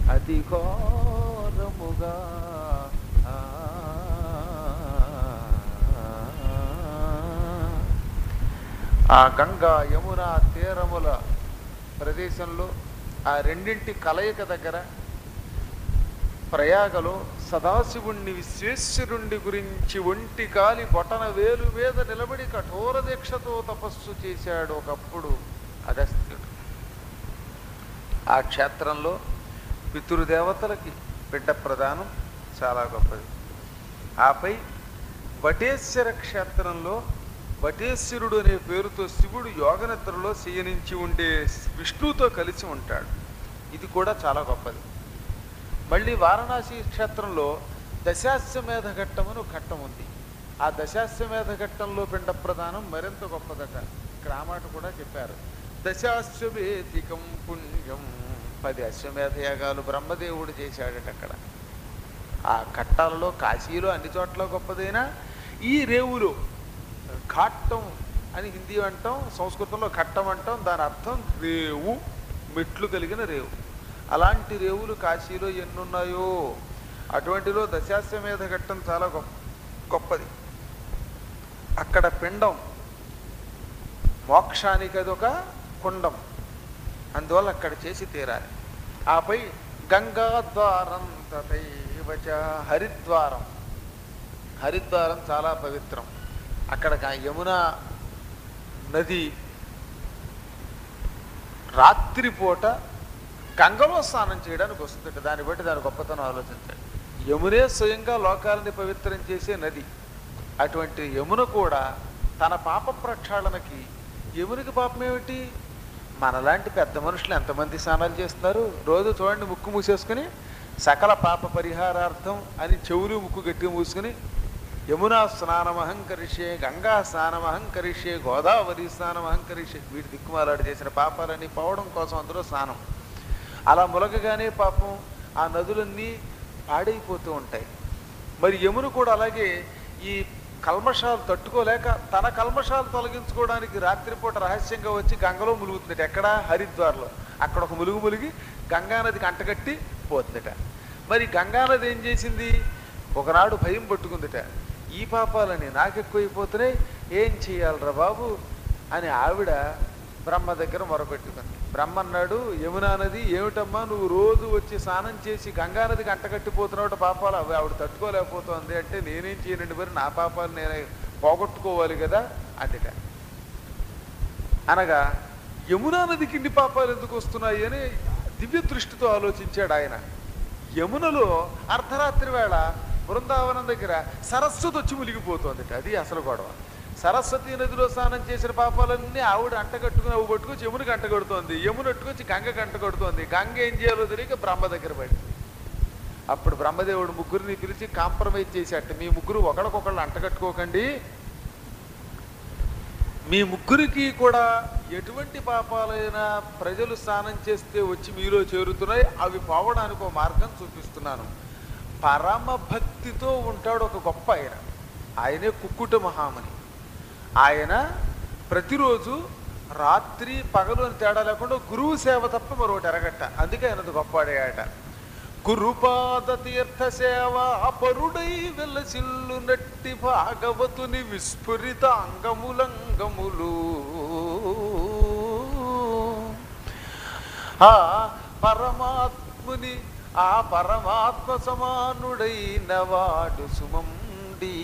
అతి ఘోరముగా ఆ. ఆ గంగా యమున తీరముల ప్రదేశంలో ఆ రెండింటి కలయిక దగ్గర ప్రయాగలో సదాశివుణ్ణి విశ్వేశ్వరుణ్ణి గురించి ఒంటి కాలి బొటన వేలు మీద నిలబడి కఠోర దీక్షతో తపస్సు చేశాడు ఒకప్పుడు అగస్త్యుడు ఆ క్షేత్రంలో పితృదేవతలకి బిడ్డ ప్రదానం చాలా గొప్పది ఆపై వటేశ్వర క్షేత్రంలో వటేశ్వరుడు అనే పేరుతో శివుడు యోగనిద్రలో శయనించి ఉండే విష్ణువుతో కలిసి ఉంటాడు ఇది కూడా చాలా గొప్పది మళ్ళీ వారణాసి క్షేత్రంలో దశాశ్వమేధ ఘట్టం అని ఒక ఘట్టం ఉంది ఆ దశాశ్వమేధ ఘట్టంలో పిండ ప్రదానం మరింత గొప్పదట ఇక్కడ ఆ మాట కూడా చెప్పారు దశాశ్వమేధికం పుణ్యం పది అశ్వమేధ యాగాలు బ్రహ్మదేవుడు చేశాడట అక్కడ ఆ ఘట్టాలలో కాశీలో అన్ని చోట్ల గొప్పదైనా ఈ రేవులో ఘాట్టం అని హిందీ అంటాం సంస్కృతంలో ఘట్టం అంటాం దాని అర్థం రేవు మెట్లు కలిగిన రేవు అలాంటి రేవులు కాశీలో ఎన్నున్నాయో అటువంటిలో దశాశ్వమేధ ఘట్టం చాలా గొప్ప గొప్పది అక్కడ పిండం మోక్షానికి అదొక కుండం అందువల్ల అక్కడ చేసి తీరాలి ఆపై గంగాద్వారం తథైవచ హరిద్వారం హరిద్వారం చాలా పవిత్రం అక్కడ గా- యమున నది రాత్రిపూట గంగలో స్నానం చేయడానికి వస్తుందట దాన్ని బట్టి దాని గొప్పతనం ఆలోచించండి యమునే స్వయంగా లోకాలని పవిత్రం చేసే నది అటువంటి యమున కూడా తన పాప ప్రక్షాళనకి యమునికి పాపం ఏమిటి మనలాంటి పెద్ద మనుషులు ఎంతమంది స్నానాలు చేస్తున్నారు రోజు చూడండి ముక్కు మూసేసుకుని సకల పాప పరిహారార్థం అని చెవులు ముక్కు గట్టిగా మూసుకుని యమునా స్నానమహం కరిషే గంగా స్నానమహం కరిషే గోదావరి స్నానమహం కరిషే వీటి దిక్కుమాలాడు చేసిన పాపాలన్నీ పోవడం కోసం అందులో స్నానం అలా ములగగానే పాపం ఆ నదులన్నీ పాడైపోతూ ఉంటాయి మరి యమును కూడా అలాగే ఈ కల్మషాలు తట్టుకోలేక తన కల్మషాలు తొలగించుకోవడానికి రాత్రిపూట రహస్యంగా వచ్చి గంగలో ములుగుతుందట ఎక్కడ హరిద్వార్లో అక్కడ ఒక ములుగు ములిగి గంగానదికి అంటగట్టి పోతుందట మరి గంగానది ఏం చేసింది ఒకనాడు భయం పట్టుకుందట ఈ పాపాలని నాకెక్కువైపోతున్నాయి ఏం చెయ్యాలరా బాబు అని ఆవిడ బ్రహ్మ దగ్గర మొరపెట్టుకుంది బ్రహ్మ అన్నాడు యమునా నది ఏమిటమ్మా నువ్వు రోజు వచ్చి స్నానం చేసి గంగానదికి అంటగట్టిపోతున్నావు పాపాలు అవి ఆవిడ తట్టుకోలేకపోతుంది అంటే నేనేం చేయనండి మరి నా పాపాలు నేనే పోగొట్టుకోవాలి కదా అందుక అనగా యమునా నదికి ఇన్ని పాపాలు ఎందుకు వస్తున్నాయి అని దివ్య దృష్టితో ఆలోచించాడు ఆయన యమునలో అర్ధరాత్రి వేళ బృందావనం దగ్గర సరస్వతి వచ్చి మునిగిపోతోంది అది అసలు గొడవ సరస్వతి నదిలో స్నానం చేసిన పాపాలన్నీ ఆవిడ అంటగట్టుకుని అవి పట్టుకొచ్చి యమునికి అంటగడుతోంది యమున అట్టుకొచ్చి గంగకి అంటగడుతోంది గంగ ఏం చేయాలో తెలియక బ్రహ్మ దగ్గర పడింది అప్పుడు బ్రహ్మదేవుడు ముగ్గురిని పిలిచి కాంప్రమైజ్ చేసేట మీ ముగ్గురు ఒకళ్ళకొకళ్ళు అంటగట్టుకోకండి మీ ముగ్గురికి కూడా ఎటువంటి పాపాలైనా ప్రజలు స్నానం చేస్తే వచ్చి మీలో చేరుతున్నాయి అవి పోవడానికి ఒక మార్గం చూపిస్తున్నాను పరమ భక్తితో ఉంటాడు ఒక గొప్ప ఆయన ఆయనే కుక్కుట మహామణి ఆయన ప్రతిరోజు రాత్రి పగలు అని తేడా లేకుండా గురువు సేవ తప్ప మరొకటి ఎరగట్ట అందుకే ఆయనది గొప్పవాడేయట గురుపాద తీర్థ సేవ అపరుడై వెలసిల్లు నట్టి భాగవతుని విస్ఫురిత అంగములంగములు ఆ పరమాత్ముని ఆ పరమాత్మ సమానుడైన వాడు సుమండి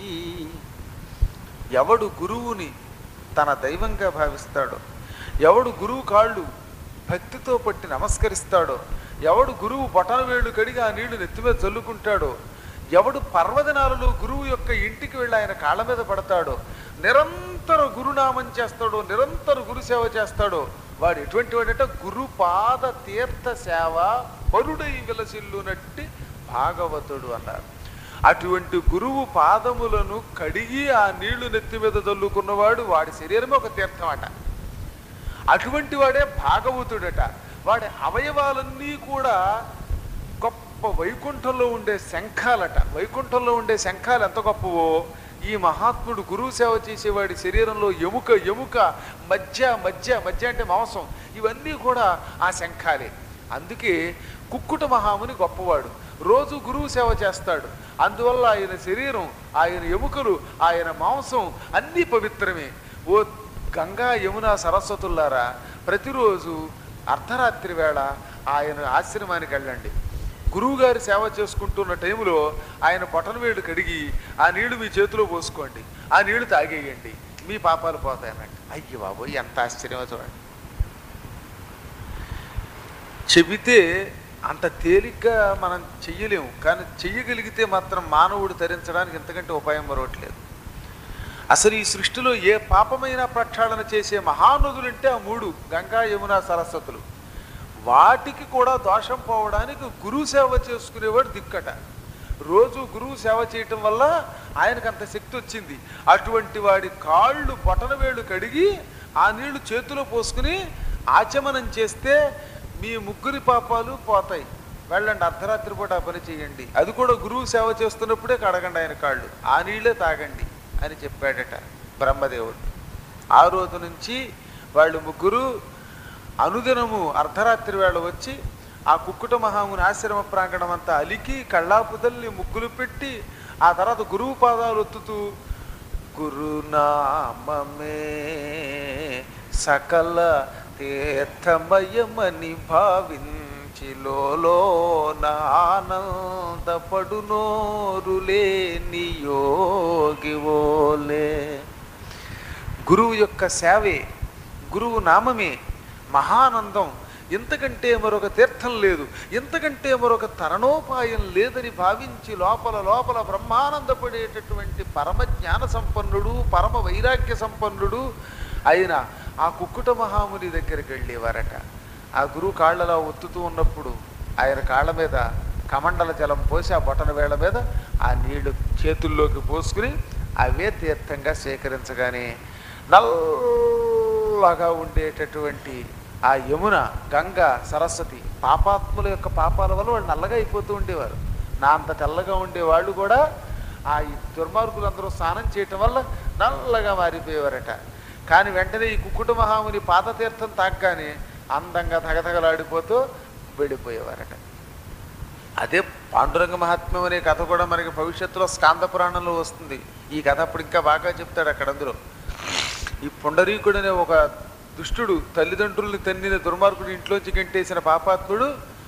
ఎవడు గురువుని తన దైవంగా భావిస్తాడో ఎవడు గురువు కాళ్ళు భక్తితో పట్టి నమస్కరిస్తాడో ఎవడు గురువు బొటన వేళ్ళు కడిగి ఆ నీళ్లు నెత్తి మీద చల్లుకుంటాడో ఎవడు పర్వదినాలలో గురువు యొక్క ఇంటికి వెళ్ళి ఆయన కాళ్ళ మీద పడతాడో నిరంతర గురునామం చేస్తాడో నిరంతర గురు సేవ చేస్తాడో వాడు ఎటువంటి వాడంటే గురుపాద తీర్థ సేవ పరుడై విలసిల్లునట్టి భాగవతుడు అన్నారు అటువంటి గురువు పాదములను కడిగి ఆ నీళ్లు నెత్తి మీద చల్లుకున్నవాడు వాడి శరీరమే ఒక తీర్థం అట అటువంటి వాడే భాగవతుడట వాడి అవయవాలన్నీ కూడా గొప్ప వైకుంఠంలో ఉండే శంఖాలట వైకుంఠంలో ఉండే శంఖాలు ఎంత గొప్పవో ఈ మహాత్ముడు గురువు సేవ చేసేవాడి శరీరంలో ఎముక ఎముక మధ్య మధ్య మధ్య అంటే మాంసం ఇవన్నీ కూడా ఆ శంఖాలే అందుకే కుక్కుట మహాముని గొప్పవాడు రోజు గురువు సేవ చేస్తాడు అందువల్ల ఆయన శరీరం ఆయన ఎముకలు ఆయన మాంసం అన్నీ పవిత్రమే ఓ గంగా యమున సరస్వతుల్లారా ప్రతిరోజు అర్ధరాత్రి వేళ ఆయన ఆశ్రమానికి వెళ్ళండి గురువుగారి సేవ చేసుకుంటున్న టైంలో ఆయన పొటనవేడు కడిగి ఆ నీళ్లు మీ చేతిలో పోసుకోండి ఆ నీళ్లు తాగేయండి మీ పాపాలు పోతాయన్నట్టు అయ్యి బాబోయ్ ఎంత ఆశ్చర్యమో చూడండి చెబితే అంత తేలిగ్గా మనం చెయ్యలేము కానీ చెయ్యగలిగితే మాత్రం మానవుడు తరించడానికి ఇంతకంటే ఉపాయం మరొకట్లేదు అసలు ఈ సృష్టిలో ఏ పాపమైన ప్రక్షాళన చేసే మహానదులుంటే ఆ మూడు గంగా యమున సరస్వతులు వాటికి కూడా దోషం పోవడానికి గురువు సేవ చేసుకునేవాడు దిక్కట రోజు గురువు సేవ చేయటం వల్ల ఆయనకు అంత శక్తి వచ్చింది అటువంటి వాడి కాళ్ళు బొటనవేళ్ళు కడిగి ఆ నీళ్లు చేతిలో పోసుకుని ఆచమనం చేస్తే మీ ముగ్గురి పాపాలు పోతాయి వెళ్ళండి అర్ధరాత్రి పూట ఆ పని చేయండి అది కూడా గురువు సేవ చేస్తున్నప్పుడే కడగండి ఆయన కాళ్ళు ఆ నీళ్ళే తాగండి అని చెప్పాడట బ్రహ్మదేవుడు ఆ రోజు నుంచి వాళ్ళు ముగ్గురు అనుదినము అర్ధరాత్రి వేళ వచ్చి ఆ కుక్కుట మహాముని ఆశ్రమ ప్రాంగణం అంతా అలికి కళ్ళాపుదల్ని ముగ్గులు పెట్టి ఆ తర్వాత గురువు పాదాలు ఒత్తుతూ గురునామమే సకల తీర్థమయమని భావించి ఆనందపడునోరులే నియోగివోలే గురువు యొక్క సేవే గురువు నామమే మహానందం ఇంతకంటే మరొక తీర్థం లేదు ఇంతకంటే మరొక తరణోపాయం లేదని భావించి లోపల లోపల బ్రహ్మానందపడేటటువంటి పరమ జ్ఞాన సంపన్నుడు పరమ వైరాగ్య సంపన్నుడు అయిన ఆ కుక్కుట మహాముని దగ్గరికి వెళ్ళేవారట ఆ గురువు కాళ్ళలా ఒత్తుతూ ఉన్నప్పుడు ఆయన కాళ్ళ మీద కమండల జలం పోసి ఆ బొటన వేళ్ళ మీద ఆ నీళ్లు చేతుల్లోకి పోసుకుని అవే తీర్థంగా సేకరించగానే నల్లగా ఉండేటటువంటి ఆ యమున గంగ సరస్వతి పాపాత్ముల యొక్క పాపాల వల్ల వాళ్ళు నల్లగా అయిపోతూ ఉండేవారు నా అంత తెల్లగా ఉండేవాళ్ళు కూడా ఆ ఈ దుర్మార్గులందరూ స్నానం చేయటం వల్ల నల్లగా మారిపోయేవారట కానీ వెంటనే ఈ కుక్కుట మహాముని పాతతీర్థం తాగ్గానే అందంగా తగతగలాడిపోతూ వెళ్ళిపోయేవారట అదే పాండురంగ మహాత్మ్యం అనే కథ కూడా మనకి భవిష్యత్తులో స్కాంద పురాణంలో వస్తుంది ఈ కథ అప్పుడు ఇంకా బాగా చెప్తాడు అక్కడ అందులో ఈ పుండరీకుడు అనే ఒక దుష్టుడు తల్లిదండ్రుల్ని తన్నిన దుర్మార్గుడు ఇంట్లోంచి గంటేసిన పాపాత్ముడు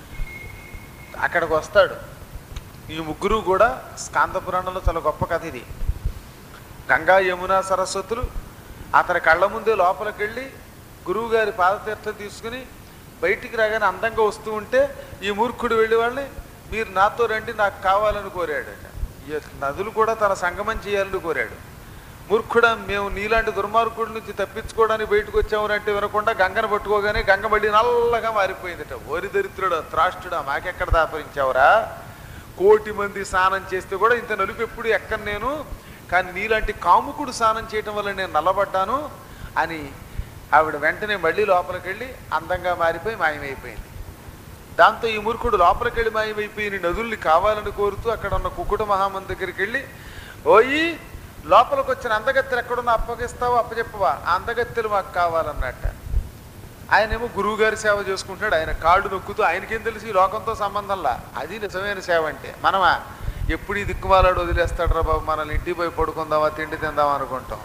అక్కడికి వస్తాడు ఈ ముగ్గురు కూడా స్కాంద పురాణంలో చాలా గొప్ప కథ ఇది గంగా యమున సరస్వతులు అతని కళ్ళ ముందే లోపలికి వెళ్ళి గురువుగారి పాదతీర్థం తీసుకుని బయటికి రాగానే అందంగా వస్తూ ఉంటే ఈ మూర్ఖుడు వెళ్ళి వాళ్ళని మీరు నాతో రండి నాకు కావాలని కోరాడట ఈ నదులు కూడా తన సంగమం చేయాలని కోరాడు మూర్ఖుడా మేము నీలాంటి దుర్మార్గుడి నుంచి తప్పించుకోవడానికి బయటకు వచ్చామనంటే వినకుండా గంగను పట్టుకోగానే గంగ మళ్ళీ నల్లగా మారిపోయిందట ఓరి దరిద్రుడా త్రాష్టుడా మాకెక్కడ దాపరించావురా కోటి మంది స్నానం చేస్తే కూడా ఇంత నలుపు ఎప్పుడు ఎక్కడ నేను కానీ నీలాంటి కాముకుడు స్నానం చేయటం వల్ల నేను నల్లబడ్డాను అని ఆవిడ వెంటనే మళ్ళీ లోపలికి వెళ్ళి అందంగా మారిపోయి మాయమైపోయింది దాంతో ఈ మూర్ఖుడు లోపలికి వెళ్ళి మాయమైపోయిన నదుల్ని కావాలని కోరుతూ అక్కడ ఉన్న కుక్కుట మహామన్ దగ్గరికి వెళ్ళి ఓయి లోపలికి వచ్చిన అందగత్తెలు ఎక్కడున్నా అప్పగిస్తావో అప్పచెప్పవా ఆ అందగత్తెలు మాకు కావాలన్నట్ట ఆయనేమో గురువు గారి సేవ చేసుకుంటున్నాడు ఆయన కాళ్ళు నొక్కుతూ ఆయనకేం తెలుసు ఈ లోకంతో సంబంధంలా అది నిజమైన సేవ అంటే మనమా ఎప్పుడు ఈ దిక్కుమాలాడు వదిలేస్తాడు రా బాబు మనల్ని ఇంటికి పోయి పడుకుందామా తిండి తిందామా అనుకుంటాం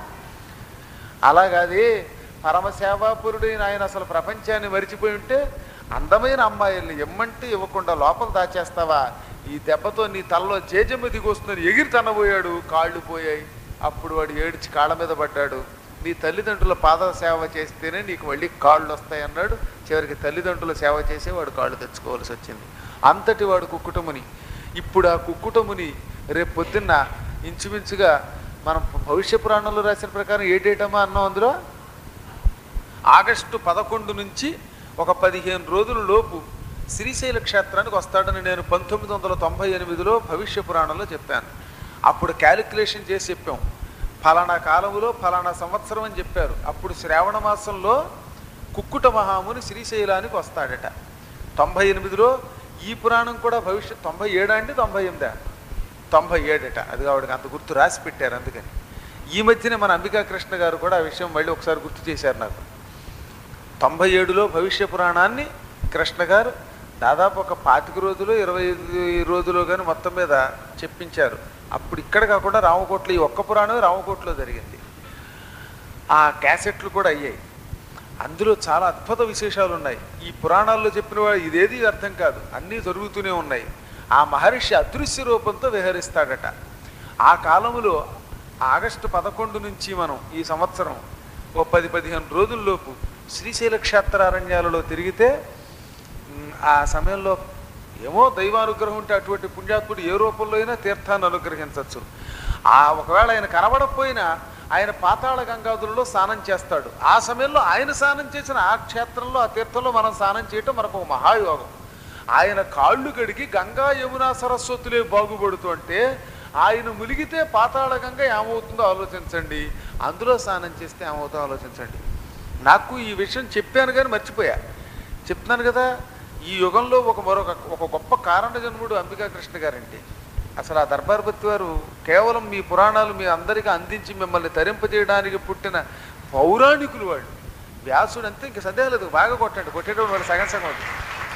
అలాగది పరమసేవాపురుడైన ఆయన అసలు ప్రపంచాన్ని మరిచిపోయి ఉంటే అందమైన అమ్మాయిల్ని ఎమ్మంటే ఇవ్వకుండా లోపల దాచేస్తావా ఈ దెబ్బతో నీ తలలో జేజమ్మ దిగొస్తుందని ఎగిరి తనబోయాడు కాళ్ళు పోయాయి అప్పుడు వాడు ఏడ్చి కాళ్ళ మీద పడ్డాడు నీ తల్లిదండ్రుల పాద సేవ చేస్తేనే నీకు మళ్ళీ కాళ్ళు వస్తాయి అన్నాడు చివరికి తల్లిదండ్రుల సేవ చేసే వాడు కాళ్ళు తెచ్చుకోవాల్సి వచ్చింది అంతటి వాడు కుక్కుటముని ఇప్పుడు ఆ కుక్కుటముని రేపు పొద్దున్న ఇంచుమించుగా మనం భవిష్య పురాణంలో రాసిన ప్రకారం ఏ డేటమ్మా అన్నాం అందులో ఆగస్టు పదకొండు నుంచి ఒక పదిహేను రోజుల లోపు శ్రీశైల క్షేత్రానికి వస్తాడని నేను పంతొమ్మిది వందల తొంభై ఎనిమిదిలో భవిష్య పురాణంలో చెప్పాను అప్పుడు క్యాలిక్యులేషన్ చేసి చెప్పాం ఫలానా కాలములో ఫలానా సంవత్సరం అని చెప్పారు అప్పుడు శ్రావణ మాసంలో కుక్కుట మహాముని శ్రీశైలానికి వస్తాడట తొంభై ఎనిమిదిలో ఈ పురాణం కూడా భవిష్యత్ తొంభై ఏడా అండి తొంభై ఎనిమిదా తొంభై ఏడట అది ఆవిడకి అంత గుర్తు రాసి పెట్టారు అందుకని ఈ మధ్యనే మన అంబికా కృష్ణ గారు కూడా ఆ విషయం మళ్ళీ ఒకసారి గుర్తు చేశారు నాకు తొంభై ఏడులో భవిష్య పురాణాన్ని కృష్ణ గారు దాదాపు ఒక పాతిక రోజులు ఇరవై ఐదు రోజులు కానీ మొత్తం మీద చెప్పించారు అప్పుడు ఇక్కడ కాకుండా రామకోట్లో ఈ ఒక్క పురాణం రామకోట్లో జరిగింది ఆ క్యాసెట్లు కూడా అయ్యాయి అందులో చాలా అద్భుత విశేషాలు ఉన్నాయి ఈ పురాణాల్లో చెప్పిన వాడు ఇదేది అర్థం కాదు అన్నీ జరుగుతూనే ఉన్నాయి ఆ మహర్షి అదృశ్య రూపంతో విహరిస్తాడట ఆ కాలములో ఆగస్టు పదకొండు నుంచి మనం ఈ సంవత్సరం ఓ పది పదిహేను రోజుల్లోపు శ్రీశైల క్షేత్రారణ్యాలలో తిరిగితే మ్, ఆ సమయంలో ఏమో దైవానుగ్రహం ఉంటే అటువంటి పుణ్యాత్ముడు ఏ రూపంలో అయినా తీర్థాన్ని అనుగ్రహించవచ్చు ఆ ఒకవేళ ఆయన కనబడకపోయినా ఆయన పాతాళ గంగాధులలో స్నానం చేస్తాడు ఆ సమయంలో ఆయన స్నానం చేసిన ఆ క్షేత్రంలో ఆ తీర్థంలో మనం స్నానం చేయటం మనకు ఒక మహాయోగం ఆయన కాళ్ళు కడిగి గంగా యమునా సరస్వతులే బాగుపడుతుంటే ఆయన ములిగితే పాతాళ గంగ ఏమవుతుందో ఆలోచించండి అందులో స్నానం చేస్తే ఏమవుతుందో ఆలోచించండి నాకు ఈ విషయం చెప్పాను కానీ మర్చిపోయా చెప్తున్నాను కదా ఈ యుగంలో ఒక మరొక ఒక గొప్ప కారణ జన్ముడు అంబికా కృష్ణ గారంటే అసలు ఆ దర్బార్ బత్తి వారు కేవలం మీ పురాణాలు మీ అందరికీ అందించి మిమ్మల్ని తరింపజేయడానికి పుట్టిన పౌరాణికులు వాళ్ళు వ్యాసుడు అంతే ఇంక సందేహం లేదు బాగా కొట్టండి కొట్టేటప్పుడు వాళ్ళు సగం సగం అవుతుంది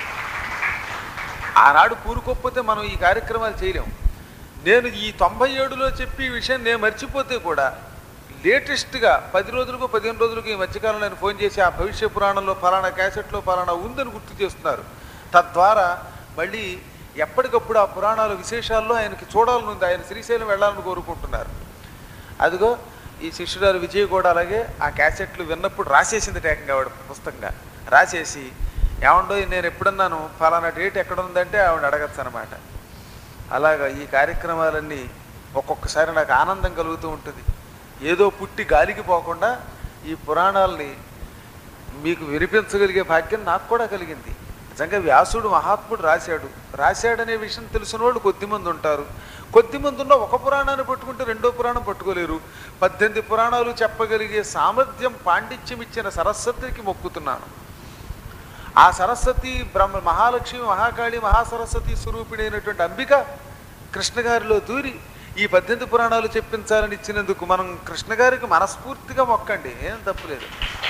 ఆనాడు కూరుకోకపోతే మనం ఈ కార్యక్రమాలు చేయలేం నేను ఈ తొంభై ఏడులో చెప్పి ఈ విషయం నేను మర్చిపోతే కూడా లేటెస్ట్గా పది రోజులకు పదిహేను రోజులకు ఈ మధ్యకాలంలో నేను ఫోన్ చేసి ఆ భవిష్య పురాణంలో ఫలానా క్యాసెట్లో ఫలానా ఉందని గుర్తు చేస్తున్నారు తద్వారా మళ్ళీ ఎప్పటికప్పుడు ఆ పురాణాల విశేషాల్లో ఆయనకి చూడాలనుంది ఆయన శ్రీశైలం వెళ్ళాలని కోరుకుంటున్నారు అదిగో ఈ శిష్యురాలు విజయ్ కూడా అలాగే ఆ క్యాసెట్లు విన్నప్పుడు రాసేసింది ఏకంగా ఆవిడ పుస్తకంగా రాసేసి ఏమండో నేను ఎప్పుడన్నాను ఫలానా డేట్ ఎక్కడ ఉందంటే ఆవిడ అడగచ్చు అనమాట అలాగా ఈ కార్యక్రమాలన్నీ ఒక్కొక్కసారి నాకు ఆనందం కలుగుతూ ఉంటుంది ఏదో పుట్టి గాలికి పోకుండా ఈ పురాణాలని మీకు వినిపించగలిగే భాగ్యం నాకు కూడా కలిగింది నిజంగా వ్యాసుడు మహాత్ముడు రాశాడు రాశాడనే విషయం తెలిసిన వాళ్ళు కొద్దిమంది ఉంటారు కొద్దిమంది ఉన్న ఒక పురాణాన్ని పట్టుకుంటే రెండో పురాణం పట్టుకోలేరు పద్దెనిమిది పురాణాలు చెప్పగలిగే సామర్థ్యం పాండిత్యం ఇచ్చిన సరస్వతికి మొక్కుతున్నాను ఆ సరస్వతి బ్రహ్మ మహాలక్ష్మి మహాకాళి మహాసరస్వతి స్వరూపిణైనటువంటి అంబిక కృష్ణ గారిలో దూరి ఈ పద్దెనిమిది పురాణాలు చెప్పించాలని ఇచ్చినందుకు మనం కృష్ణ గారికి మనస్ఫూర్తిగా మొక్కండి ఏం తప్పులేదు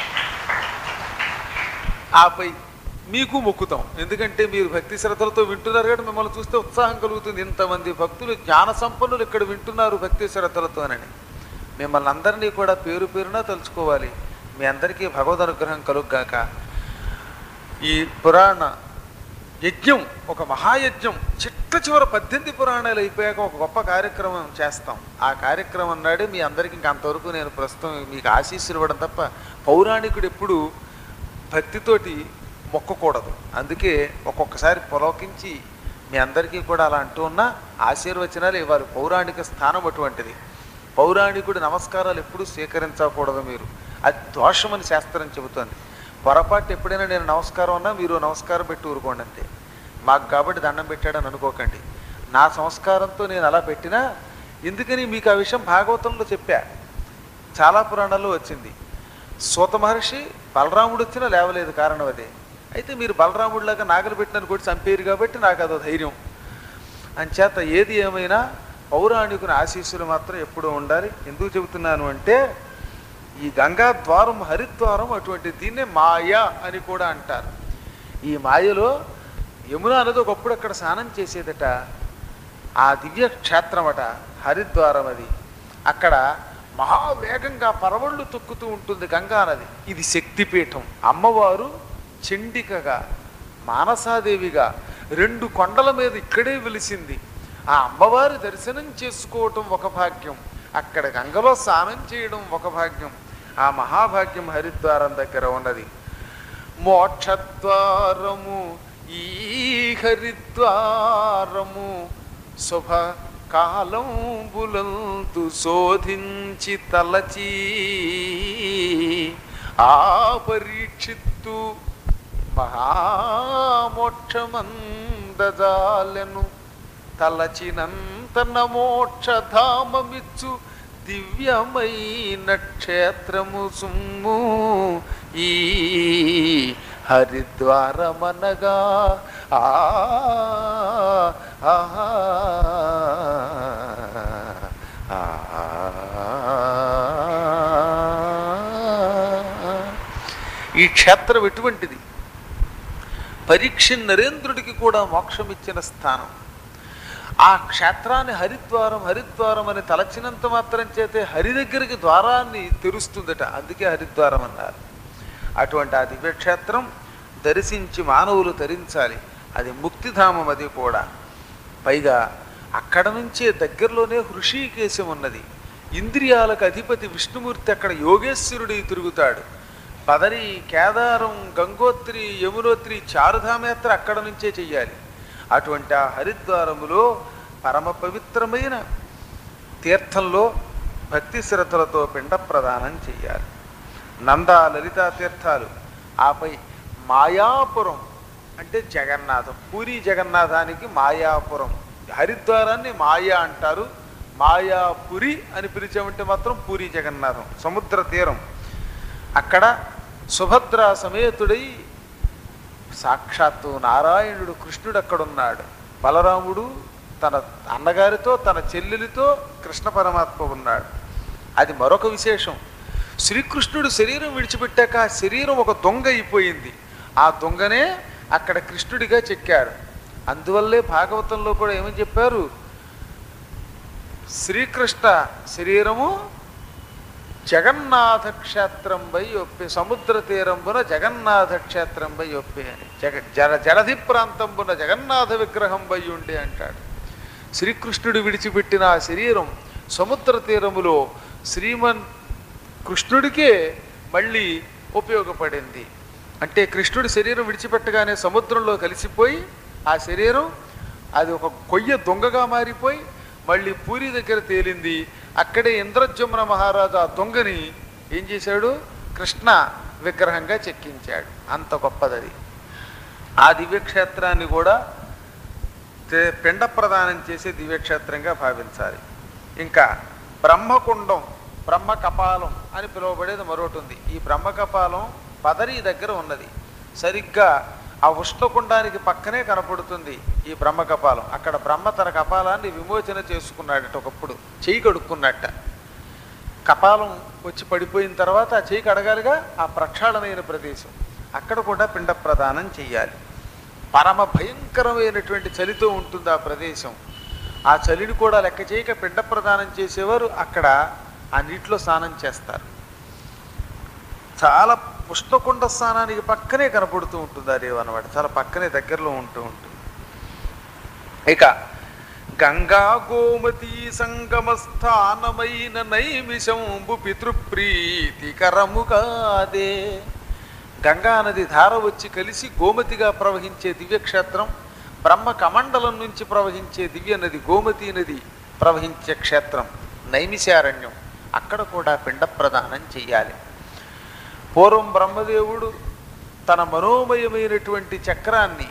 ఆపై మీకు మొక్కుతాం ఎందుకంటే మీరు భక్తి శ్రద్ధలతో వింటున్నారు కాబట్టి మిమ్మల్ని చూస్తే ఉత్సాహం కలుగుతుంది ఇంతమంది భక్తులు జ్ఞాన సంపన్నులు ఇక్కడ వింటున్నారు భక్తి శ్రద్ధలతోనని మిమ్మల్ని అందరినీ కూడా పేరు పేరున తలుచుకోవాలి మీ అందరికీ భగవద్ అనుగ్రహం కలుగ్గాక ఈ పురాణ యజ్ఞం ఒక మహాయజ్ఞం చిట్ట చివర పద్దెనిమిది పురాణాలు అయిపోయాక ఒక గొప్ప కార్యక్రమం చేస్తాం ఆ కార్యక్రమం నాడే మీ అందరికీ ఇంక అంతవరకు నేను ప్రస్తుతం మీకు ఆశీస్సులు ఇవ్వడం తప్ప పౌరాణికుడు ఎప్పుడు భక్తితోటి మొక్కకూడదు అందుకే ఒక్కొక్కసారి పొలకించి మీ అందరికీ కూడా అలా అంటూ ఉన్నా ఆశీర్వచనాలు ఇవ్వాలి పౌరాణిక స్థానం అటువంటిది పౌరాణికుడి నమస్కారాలు ఎప్పుడూ స్వీకరించకూడదు మీరు అది దోషమని శాస్త్రం చెబుతోంది పొరపాటు ఎప్పుడైనా నేను నమస్కారం అన్నా మీరు నమస్కారం పెట్టి ఊరుకోండి అంతే మాకు కాబట్టి దండం పెట్టాడని అనుకోకండి నా సంస్కారంతో నేను అలా పెట్టినా ఎందుకని మీకు ఆ విషయం భాగవతంలో చెప్పా చాలా పురాణాల్లో వచ్చింది సూత మహర్షి బలరాముడు వచ్చినా లేవలేదు కారణం అదే అయితే మీరు బలరాముడిలాగా నాగలు పెట్టినని కూడా చంపేరు కాబట్టి నాకు అదో ధైర్యం అంచేత ఏది ఏమైనా పౌరాణికుని ఆశీస్సులు మాత్రం ఎప్పుడూ ఉండాలి ఎందుకు చెబుతున్నాను అంటే ఈ గంగా ద్వారం హరిద్వారం అటువంటి దీన్నే మాయ అని కూడా అంటారు ఈ మాయలో యమున అనేది ఒకప్పుడు అక్కడ స్నానం చేసేదట ఆ దివ్య క్షేత్రమట హరిద్వారం అది అక్కడ మహావేగంగా పరవళ్ళు తొక్కుతూ ఉంటుంది గంగా నది ఇది శక్తిపీఠం అమ్మవారు చండికగా మానసాదేవిగా రెండు కొండల మీద ఇక్కడే వెలిసింది ఆ అమ్మవారి దర్శనం చేసుకోవటం ఒక భాగ్యం అక్కడ గంగలో స్నానం చేయడం ఒక భాగ్యం ఆ మహాభాగ్యం హరిద్వారం దగ్గర ఉన్నది మోక్షద్వారము ఈ హరిద్వారము శుభ కాలం బులంతు శోధించి తలచి ఆ పరీక్షిత్తు మహామోక్షమందజాలెను తలచినంతన మోక్షధామమిచ్చు దివ్యమైన క్షేత్రము సుమ్ము ఈ హరిద్వారమనగా ఆ ఆ, ఆ, ఈ క్షేత్రం ఎటువంటిది పరీక్ష నరేంద్రుడికి కూడా మోక్షం ఇచ్చిన స్థానం ఆ క్షేత్రాన్ని హరిద్వారం హరిద్వారం అని తలచినంత మాత్రం చేతే హరి దగ్గరికి ద్వారాన్ని తెరుస్తుందట అందుకే హరిద్వారం అన్నారు అటువంటి ఆ దివ్యక్షేత్రం దర్శించి మానవులు తరించాలి అది ముక్తిధామం అది కూడా పైగా అక్కడ నుంచే దగ్గరలోనే హృషికేశం ఉన్నది ఇంద్రియాలకు అధిపతి విష్ణుమూర్తి అక్కడ యోగేశ్వరుడి తిరుగుతాడు పదరి కేదారం గంగోత్రి యమునోత్రి చారుధామయాత్ర అక్కడ నుంచే చెయ్యాలి అటువంటి ఆ హరిద్వారములో పరమ పవిత్రమైన తీర్థంలో భక్తి శ్రద్ధలతో పిండ ప్రదానం చెయ్యాలి నంద లలితా తీర్థాలు ఆపై మాయాపురం అంటే జగన్నాథం పూరి జగన్నాథానికి మాయాపురం హరిద్వారాన్ని మాయా అంటారు మాయాపురి అని పిలిచామంటే మాత్రం పూరి జగన్నాథం సముద్ర తీరం అక్కడ సుభద్ర సమేతుడై సాక్షాత్తు నారాయణుడు కృష్ణుడు అక్కడున్నాడు బలరాముడు తన అన్నగారితో తన చెల్లెలితో కృష్ణ పరమాత్మ ఉన్నాడు అది మరొక విశేషం శ్రీకృష్ణుడు శరీరం విడిచిపెట్టాక ఆ శరీరం ఒక దొంగ అయిపోయింది ఆ దొంగనే అక్కడ కృష్ణుడిగా చెక్కారు అందువల్లే భాగవతంలో కూడా ఏమని చెప్పారు శ్రీకృష్ణ శరీరము జగన్నాథ క్షేత్రం పై ఒప్పే సముద్ర తీరంబున జగన్నాథ క్షేత్రం పై ఒప్పే అని జగ జల జలధి ప్రాంతంబున జగన్నాథ విగ్రహం పై ఉండే అంటాడు శ్రీకృష్ణుడు విడిచిపెట్టిన ఆ శరీరం సముద్ర తీరములో శ్రీమన్ కృష్ణుడికే మళ్ళీ ఉపయోగపడింది అంటే కృష్ణుడి శరీరం విడిచిపెట్టగానే సముద్రంలో కలిసిపోయి ఆ శరీరం అది ఒక కొయ్య దొంగగా మారిపోయి మళ్ళీ పూరి దగ్గర తేలింది అక్కడే ఇంద్రజమున మహారాజు ఆ దొంగని ఏం చేశాడు కృష్ణ విగ్రహంగా చెక్కించాడు అంత గొప్పదది ఆ దివ్యక్షేత్రాన్ని కూడా తే- పిండ ప్రదానం చేసే దివ్యక్షేత్రంగా భావించాలి ఇంకా బ్రహ్మకుండం బ్రహ్మ కపాలం అని పిలువబడేది మరొకటి ఉంది ఈ బ్రహ్మ కపాలం పదరి దగ్గర ఉన్నది సరిగ్గా ఆ ఉష్ణకుండానికి పక్కనే కనపడుతుంది ఈ బ్రహ్మ కపాలం అక్కడ బ్రహ్మ తన కపాలాన్ని విమోచన చేసుకున్నాడట ఒకప్పుడు చెయ్యి కడుక్కున్నట్ట కపాలం వచ్చి పడిపోయిన తర్వాత ఆ చెయ్యి కడగాలిగా ఆ ప్రక్షాళనైన ప్రదేశం అక్కడ కూడా పిండ ప్రదానం చెయ్యాలి పరమ భయంకరమైనటువంటి చలితో ఉంటుంది ఆ ప్రదేశం ఆ చలిని కూడా లెక్క చేయక పిండ ప్రదానం చేసేవారు అక్కడ ఆ నీటిలో స్నానం చేస్తారు చాలా పుష్పకుండ స్నానానికి పక్కనే కనపడుతూ ఉంటుంది ఆ రేవు అనమాట చాలా పక్కనే దగ్గరలో ఉంటూ ఉంటుంది ఇక గంగా గోమతి సంగమస్థానమైన నైమిషంబు పితృప్రీతికరము కాదే గంగా నది ధార వచ్చి కలిసి గోమతిగా ప్రవహించే దివ్యక్షేత్రం బ్రహ్మ కమండలం నుంచి ప్రవహించే దివ్య నది గోమతి నది ప్రవహించే క్షేత్రం నైమిషారణ్యం అక్కడ కూడా పిండ ప్రదానం చెయ్యాలి పూర్వం బ్రహ్మదేవుడు తన మనోమయమైనటువంటి చక్రాన్ని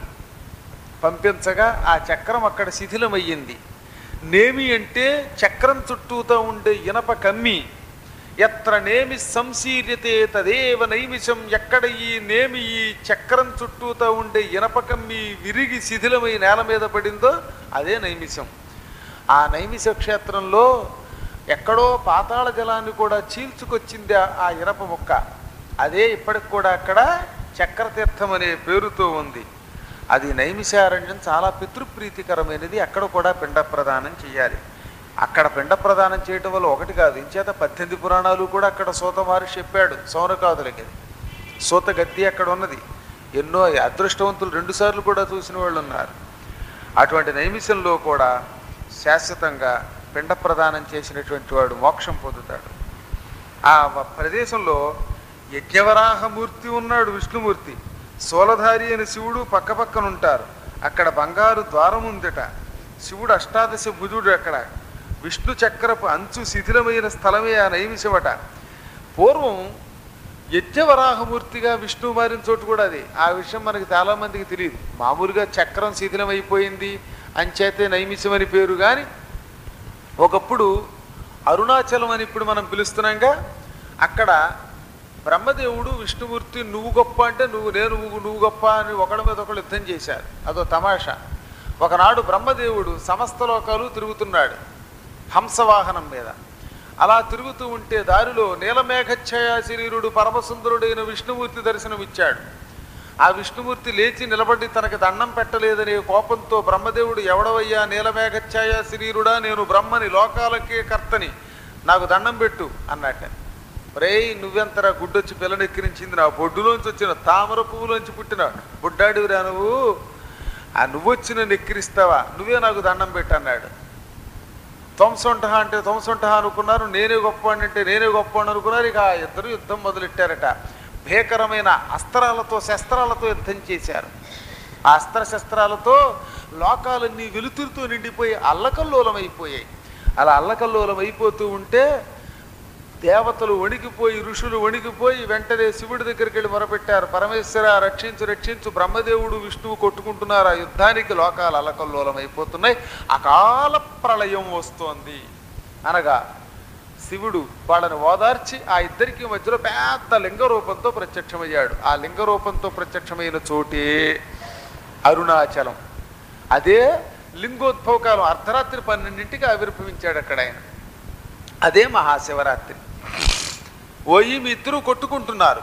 పంపించగా ఆ చక్రం అక్కడ శిథిలమయ్యింది నేమి అంటే చక్రం చుట్టూతో ఉండే ఇనప కమ్మి ఎత్ర నేమి సంశీర్యతే తదేవ నైమిషం ఎక్కడ ఈ నేమి ఈ చక్రం చుట్టూతో ఉండే ఇనప కమ్మి విరిగి శిథిలమై నేల మీద పడిందో అదే నైమిషం ఆ నైమిష క్షేత్రంలో ఎక్కడో పాతాళ జలాన్ని కూడా చీల్చుకొచ్చింది ఆ- ఆ ఇనప ముక్క అదే ఇప్పటికి కూడా అక్కడ చక్రతీర్థం అనే పేరుతో ఉంది అది నైమిషారణ్యం చాలా పితృప్రీతికరమైనది అక్కడ కూడా పిండ ప్రదానం చేయాలి అక్కడ పిండ ప్రదానం చేయటం వల్ల ఒకటి కాదు ఇంచేత పద్దెనిమిది పురాణాలు కూడా అక్కడ సూత మహర్షి చెప్పాడు సౌనకాదులకి సూత గద్ది అక్కడ ఉన్నది ఎన్నో అదృష్టవంతులు రెండుసార్లు కూడా చూసిన వాళ్ళు ఉన్నారు అటువంటి నైమిషంలో కూడా శాశ్వతంగా పిండ ప్రదానం చేసినటువంటి వాడు మోక్షం పొందుతాడు ఆ వ- ప్రదేశంలో యజ్ఞవరాహమూర్తి ఉన్నాడు విష్ణుమూర్తి సోలధారి అని శివుడు పక్కపక్కన ఉంటారు అక్కడ బంగారు ద్వారం ఉందట శివుడు అష్టాదశ భుజుడు అక్కడ విష్ణు చక్రపు అంచు శిథిలమైన స్థలమే ఆ నైమిషమట పూర్వం యజ్ఞవరాహమూర్తిగా విష్ణు మారిన చోటు కూడా అది ఆ విషయం మనకి చాలా మందికి తెలియదు మామూలుగా చక్రం శిథిలమైపోయింది అంచేతే నైమిషం అని పేరు కానీ ఒకప్పుడు అరుణాచలం అని ఇప్పుడు మనం పిలుస్తున్నాంగా అక్కడ బ్రహ్మదేవుడు విష్ణుమూర్తి నువ్వు గొప్ప అంటే నువ్వు నేను నువ్వు నువ్వు గొప్ప అని ఒకడి మీద ఒకడు యుద్ధం చేశారు అదో తమాషా ఒకనాడు బ్రహ్మదేవుడు సమస్త లోకాలు తిరుగుతున్నాడు హంసవాహనం మీద అలా తిరుగుతూ ఉంటే దారిలో నీలమేఘఛాయ శరీరుడు పరమసుందరుడైన విష్ణుమూర్తి దర్శనం ఇచ్చాడు ఆ విష్ణుమూర్తి లేచి నిలబడి తనకి దండం పెట్టలేదనే కోపంతో బ్రహ్మదేవుడు ఎవడవయ్యా నీలమేఘఛాయ శరీరుడా నేను బ్రహ్మని లోకాలకే కర్తని నాకు దండం పెట్టు అన్నట్ట రేయ్ నువ్వెంతరా గుడ్డొచ్చి పిల్లనెక్కిరించింది నా బొడ్డులోంచి వచ్చిన తామర పువ్వులోంచి పుట్టిన బుడ్డాడివిరా నువ్వు ఆ నువ్వొచ్చి నన్ను ఎక్కిరిస్తావా నువ్వే నాకు దండం పెట్టు అన్నాడు ధ్వంసంటహ అంటే ధ్వంసంటహ అనుకున్నారు నేనే గొప్పవాడిని అంటే నేనే గొప్పవాడిని అనుకున్నారు ఇక ఆ ఇద్దరు యుద్ధం మొదలెట్టారట భీకరమైన అస్త్రాలతో శస్త్రాలతో యుద్ధం చేశారు ఆ అస్త్ర శస్త్రాలతో లోకాలన్నీ వెలుతురుతో నిండిపోయి అల్లకల్లోలమైపోయాయి అలా అల్లకల్లోలం అయిపోతూ ఉంటే దేవతలు వణికిపోయి ఋషులు వణికిపోయి వెంటనే శివుడి దగ్గరికి వెళ్ళి మొరపెట్టారు పరమేశ్వర రక్షించు రక్షించు బ్రహ్మదేవుడు విష్ణువు కొట్టుకుంటున్నారు ఆ యుద్ధానికి లోకాలు అలకల్లోలం అయిపోతున్నాయి అకాల ప్రళయం వస్తోంది అనగా శివుడు వాళ్ళని ఓదార్చి ఆ ఇద్దరికి మధ్యలో పెద్ద లింగ రూపంతో ప్రత్యక్షమయ్యాడు ఆ లింగ రూపంతో ప్రత్యక్షమైన చోటే అరుణాచలం అదే లింగోద్భవ కాలం అర్ధరాత్రి పన్నెండింటికి ఆవిర్భవించాడు అక్కడ ఆయన అదే మహాశివరాత్రి ఓయి మీ ఇద్దరు కొట్టుకుంటున్నారు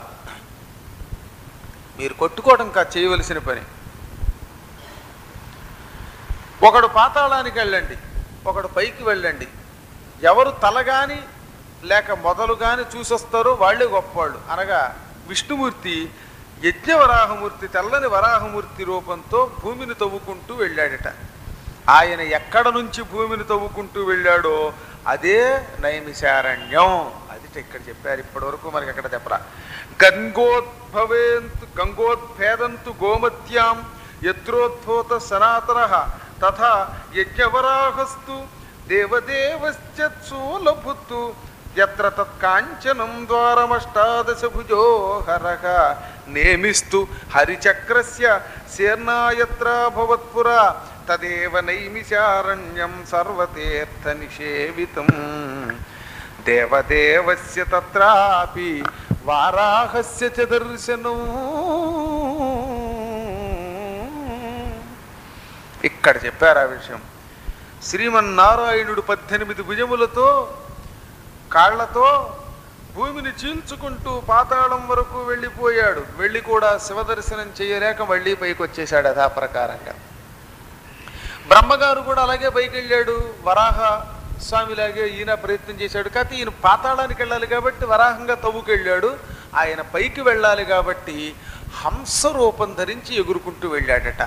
మీరు కొట్టుకోవడం కా చేయవలసిన పని ఒకడు పాతాళానికి వెళ్ళండి ఒకడు పైకి వెళ్ళండి ఎవరు తల గాని లేక మొదలు గాని చూసొస్తారో వాళ్ళే గొప్పవాళ్ళు అనగా విష్ణుమూర్తి యజ్ఞవరాహమూర్తి తెల్లని వరాహమూర్తి రూపంతో భూమిని తవ్వుకుంటూ వెళ్ళాడట ఆయన ఎక్కడ నుంచి భూమిని తవ్వుకుంటూ వెళ్ళాడో అదే నైమిశారణ్యం అది ఇక్కడ చెప్పారు ఇప్పటి వరకు మనకి ఎక్కడ చెప్పరా గంగోద్భవేంతు గంగోద్భేదంతు గోమత్యాం యత్రోద్భూత సనాతన తథా యజ్ఞవరాహస్తు దేవదేవశ్చూలభుత్తు ఎత్ర తత్కాంచనం ద్వారమష్టాదశ భుజో హరః నేమిస్తు హరిచక్రస్య శీర్ణాయత్ర భవత్పురా తదేవ నైమిషారణ్యం సర్వతీర్థ నిషేవితం దేవదేవస్య తత్రాపి వారాహస్య చ దర్శనం ఇక్కడ చెప్పారు ఆ విషయం శ్రీమన్నారాయణుడు పద్దెనిమిది భుజములతో కాళ్లతో భూమిని చీల్చుకుంటూ పాతాళం వరకు వెళ్ళిపోయాడు వెళ్ళి కూడా శివదర్శనం చేయలేక మళ్ళీ పైకి వచ్చేసాడు అదా ప్రకారంగా బ్రహ్మగారు కూడా అలాగే పైకి వెళ్ళాడు వరాహ స్వామిలాగే ఈయన ప్రయత్నం చేశాడు కాకపోతే ఈయన పాతాళానికి వెళ్ళాలి కాబట్టి వరాహంగా తవ్వుకెళ్ళాడు ఆయన పైకి వెళ్ళాలి కాబట్టి హంస రూపం ధరించి ఎగురుకుంటూ వెళ్ళాడట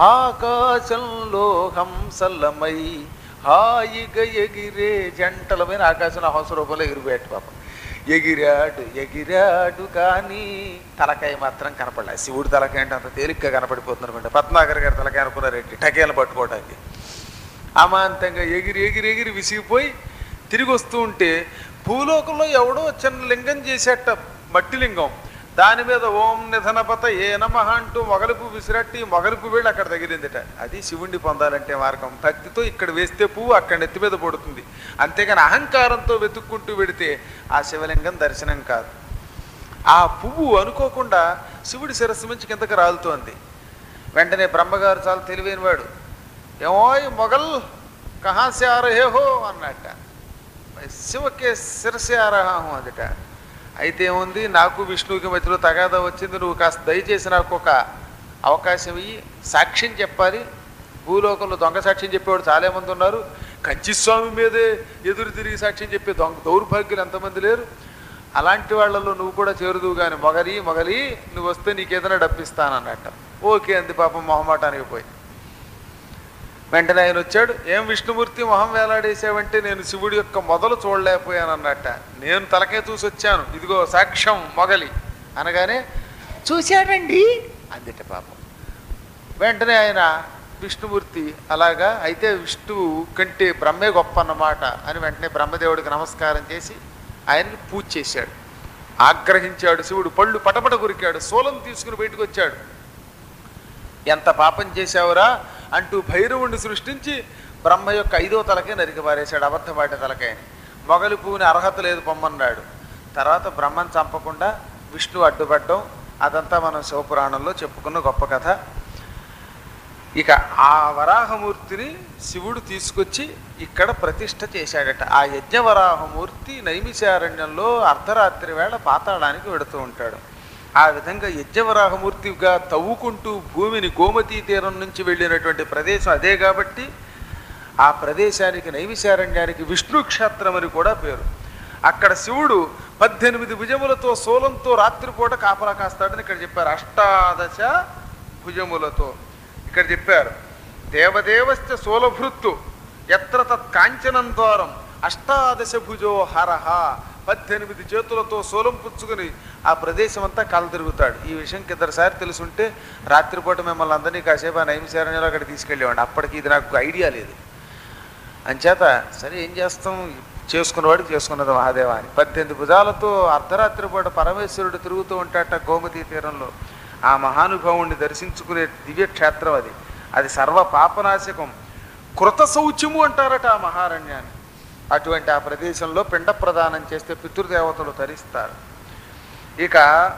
ఆకాశంలో హంసలమై హాయిగా ఎగిరే జంటలమైన ఆకాశంలో హంస రూపంలో ఎగిరిపోయాడు పాపం ఎగిరాడు ఎగిరాడు కానీ తలకాయ మాత్రం కనపడలే శివుడి తలకాయ అంటే అంత తేలిగ్గా కనపడిపోతుంది అనుకుంటా పద్మాకర్ గారి తలకాయ అనుకున్నారేంటి టకేలు పట్టుకోవడానికి అమాంతంగా ఎగిరి ఎగిరి ఎగిరి విసిగిపోయి తిరిగి వస్తూ ఉంటే భూలోకంలో ఎవడో చిన్న లింగం చేసేట మట్టి లింగం దాని మీద ఓం నిధనపత ఏ నమః అంటూ మొగలిపు విసిరట్టి మొగలిపు వెళ్ళి అక్కడ తగిలిందిట అది శివుణ్ణి పొందాలంటే మార్గం భక్తితో ఇక్కడ వేస్తే పువ్వు అక్కడ నెత్తి మీద పడుతుంది అంతేగాని అహంకారంతో వెతుక్కుంటూ వెడితే ఆ శివలింగం దర్శనం కాదు ఆ పువ్వు అనుకోకుండా శివుడి శిరస్సు నుంచి కిందకి రాలుతోంది వెంటనే బ్రహ్మగారు చాలా తెలివైనవాడు ఏమో మొగల్ కహాసే ఆ రహే హో అన్నట్ట శివకే శిరసే ఆ రహా హూ అదిట అయితే ఏముంది నాకు విష్ణువుకి మధ్యలో తగాదా వచ్చింది నువ్వు కాస్త దయచేసి నాకు ఒక అవకాశం ఇయ్యి సాక్ష్యం చెప్పాలి భూలోకంలో దొంగ సాక్ష్యం చెప్పేవాడు చాలా మంది ఉన్నారు కంచిస్వామి మీదే ఎదురు తిరిగి సాక్ష్యం చెప్పే దొంగ దౌర్భాగ్యులు ఎంతమంది లేరు అలాంటి వాళ్ళలో నువ్వు కూడా చేరుదువు కానీ మొగలి మొగలి నువ్వు వస్తే నీకేదైనా డబ్బిస్తానన్నట్ట ఓకే అంది పాపం మొహమాటానికి పోయి వెంటనే ఆయన వచ్చాడు ఏం విష్ణుమూర్తి మొహం వేలాడేసావంటే నేను శివుడి యొక్క మొదలు చూడలేకపోయాను అన్నట్ట నేను తలకే చూసి వచ్చాను ఇదిగో సాక్ష్యం మొగలి అనగానే చూశాడండి అందిట పాపం వెంటనే ఆయన విష్ణుమూర్తి అలాగా అయితే విష్ణువు కంటే బ్రహ్మే గొప్ప అన్నమాట అని వెంటనే బ్రహ్మదేవుడికి నమస్కారం చేసి ఆయనకి పూజ చేశాడు ఆగ్రహించాడు శివుడు పళ్ళు పటపట కొరికాడు సోలం తీసుకుని బయటకు వచ్చాడు ఎంత పాపం చేశావురా అంటూ భైరవుణ్ణి సృష్టించి బ్రహ్మ యొక్క ఐదో తలకే నరికి పారేశాడు అబద్ధపాటి తలకాయని మొగలి పువ్వుని అర్హత లేదు పొమ్మన్నాడు తర్వాత బ్రహ్మను చంపకుండా విష్ణు అడ్డుపడ్డం అదంతా మనం శివపురాణంలో చెప్పుకున్న గొప్ప కథ ఇక ఆ వరాహమూర్తిని శివుడు తీసుకొచ్చి ఇక్కడ ప్రతిష్ఠ చేశాడట ఆ యజ్ఞవరాహమూర్తి నైమిషారణ్యంలో అర్ధరాత్రి వేళ పాతాళానికి వెడుతూ ఉంటాడు ఆ విధంగా యజ్ఞవరాహమూర్తిగా తవ్వుకుంటూ భూమిని గోమతీ తీరం నుంచి వెళ్ళినటువంటి ప్రదేశం అదే కాబట్టి ఆ ప్రదేశానికి నైవిశారణ్యానికి విష్ణు క్షేత్రం అని కూడా పేరు అక్కడ శివుడు పద్దెనిమిది భుజములతో సోలంతో రాత్రిపూట కాపలా కాస్తాడని ఇక్కడ చెప్పారు అష్టాదశ భుజములతో ఇక్కడ చెప్పారు దేవదేవశ్చ సోలభృత్తు ఎత్ర తత్ కాంచనం ద్వారం అష్టాదశ భుజో హరహ పద్దెనిమిది చేతులతో సోలం పుచ్చుకుని ఆ ప్రదేశం అంతా కల తిరుగుతాడు ఈ విషయం కిద్దరిసారి తెలుసుంటే రాత్రిపూట మిమ్మల్ని అందరినీ కాసేపు ఆ నైమిశారణ్యంలో అక్కడ తీసుకెళ్ళేవాడు అప్పటికి ఇది నాకు ఐడియా లేదు అంచేత సరే ఏం చేస్తాం చేసుకున్నవాడికి చేసుకున్నది మహాదేవ అని పద్దెనిమిది భుజాలతో అర్ధరాత్రి పూట పరమేశ్వరుడు తిరుగుతూ ఉంటాట గోమతీ తీరంలో ఆ మహానుభావుణ్ణి దర్శించుకునే దివ్యక్షేత్రం అది అది సర్వ పాపనాశకం కృత శౌచ్యము అంటారట ఆ మహారణ్యాన్ని అటువంటి ఆ ప్రదేశంలో పిండ ప్రదానం చేస్తే పితృదేవతలు తరిస్తారు ఇక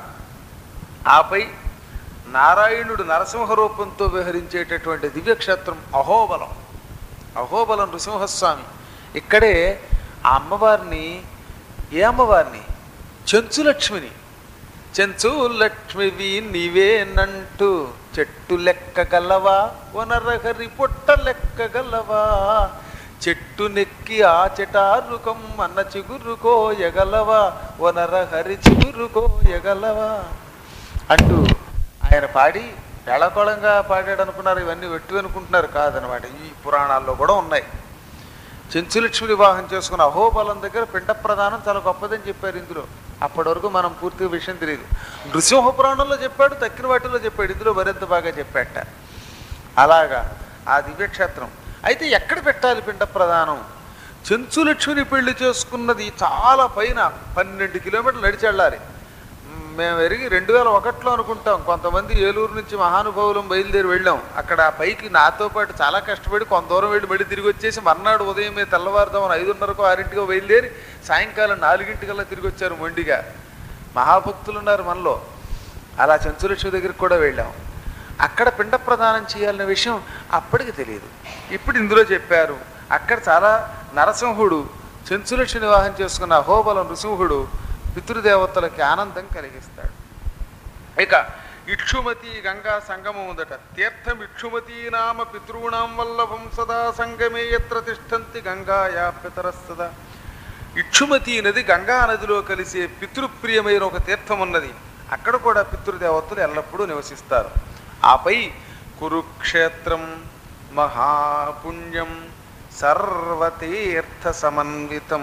ఆపై నారాయణుడు నరసింహ రూపంతో విహరించేటటువంటి దివ్యక్షేత్రం అహోబలం అహోబలం నృసింహస్వామి ఇక్కడే ఆ అమ్మవారిని ఏ అమ్మవారిని చెంచులక్ష్మిని చెంచు లక్ష్మివి నీవేనంటూ చెట్టు లెక్క గలవా వనరహరి పొట్ట లెక్క గలవా చెట్టు నెక్కి ఆ చెటారుకం అన్న చిగురుకోయగలవా వనరహరి చిగురుకోయగలవా అంటూ ఆయన పాడి వేళకోళంగా పాడాడు అనుకున్నారు ఇవన్నీ వెట్టు అనుకుంటున్నారు కాదనమాట ఈ పురాణాల్లో కూడా ఉన్నాయి చెంచులక్ష్మి వివాహం చేసుకున్న అహోబలం దగ్గర పిండ ప్రదానం చాలా గొప్పదని చెప్పారు ఇందులో అప్పటి వరకు మనం పూర్తిగా విషయం తెలియదు నృసింహ పురాణంలో చెప్పాడు తక్కిన వాటిలో చెప్పాడు ఇందులో మరింత బాగా చెప్పాట అలాగా ఆ దివ్యక్షేత్రం అయితే ఎక్కడ పెట్టాలి పిండ ప్రదానం చెంచులక్ష్మిని పెళ్లి చేసుకున్నది చాలా పైన పన్నెండు కిలోమీటర్లు నడిచి వెళ్ళాలి మేము ఎరిగి రెండు వేల ఒకటిలో అనుకుంటాం కొంతమంది ఏలూరు నుంచి మహానుభావులం బయలుదేరి వెళ్ళాం అక్కడ ఆ పైకి నాతో పాటు చాలా కష్టపడి కొంత దూరం వెళ్ళి మళ్ళీ తిరిగి వచ్చేసి మర్నాడు ఉదయమే తెల్లవారుదామని ఐదున్నరకో ఆరింటికో బయలుదేరి సాయంకాలం నాలుగింటికల్లా తిరిగి వచ్చారు మొండిగా మహాభక్తులు ఉన్నారు మనలో అలా చెంచులక్ష్మి దగ్గరికి కూడా వెళ్ళాం అక్కడ పిండ ప్రదానం చేయాలనే విషయం అప్పటికి తెలియదు ఇప్పుడు ఇందులో చెప్పారు అక్కడ చాలా నరసింహుడు చెంచులక్ష్మి వివాహం చేసుకున్న అహోబలం నృసింహుడు పితృదేవతలకి ఆనందం కలిగిస్తాడు ఇక ఇక్షుమతి గంగా సంగమం ఉందట తీర్థం ఇక్షుమతి నామ పితృణాం వల్లభం సదా సంగమే ఎత్ర తిష్టంతి గంగాయా పితరస్తదా ఇక్షుమతి నది గంగా నదిలో కలిసే పితృప్రియమైన ఒక తీర్థం ఉన్నది అక్కడ కూడా పితృదేవతలు ఎల్లప్పుడూ నివసిస్తారు ఆపై కురుక్షేత్రం మహాపుణ్యం సర్వతీర్థ సమన్వితం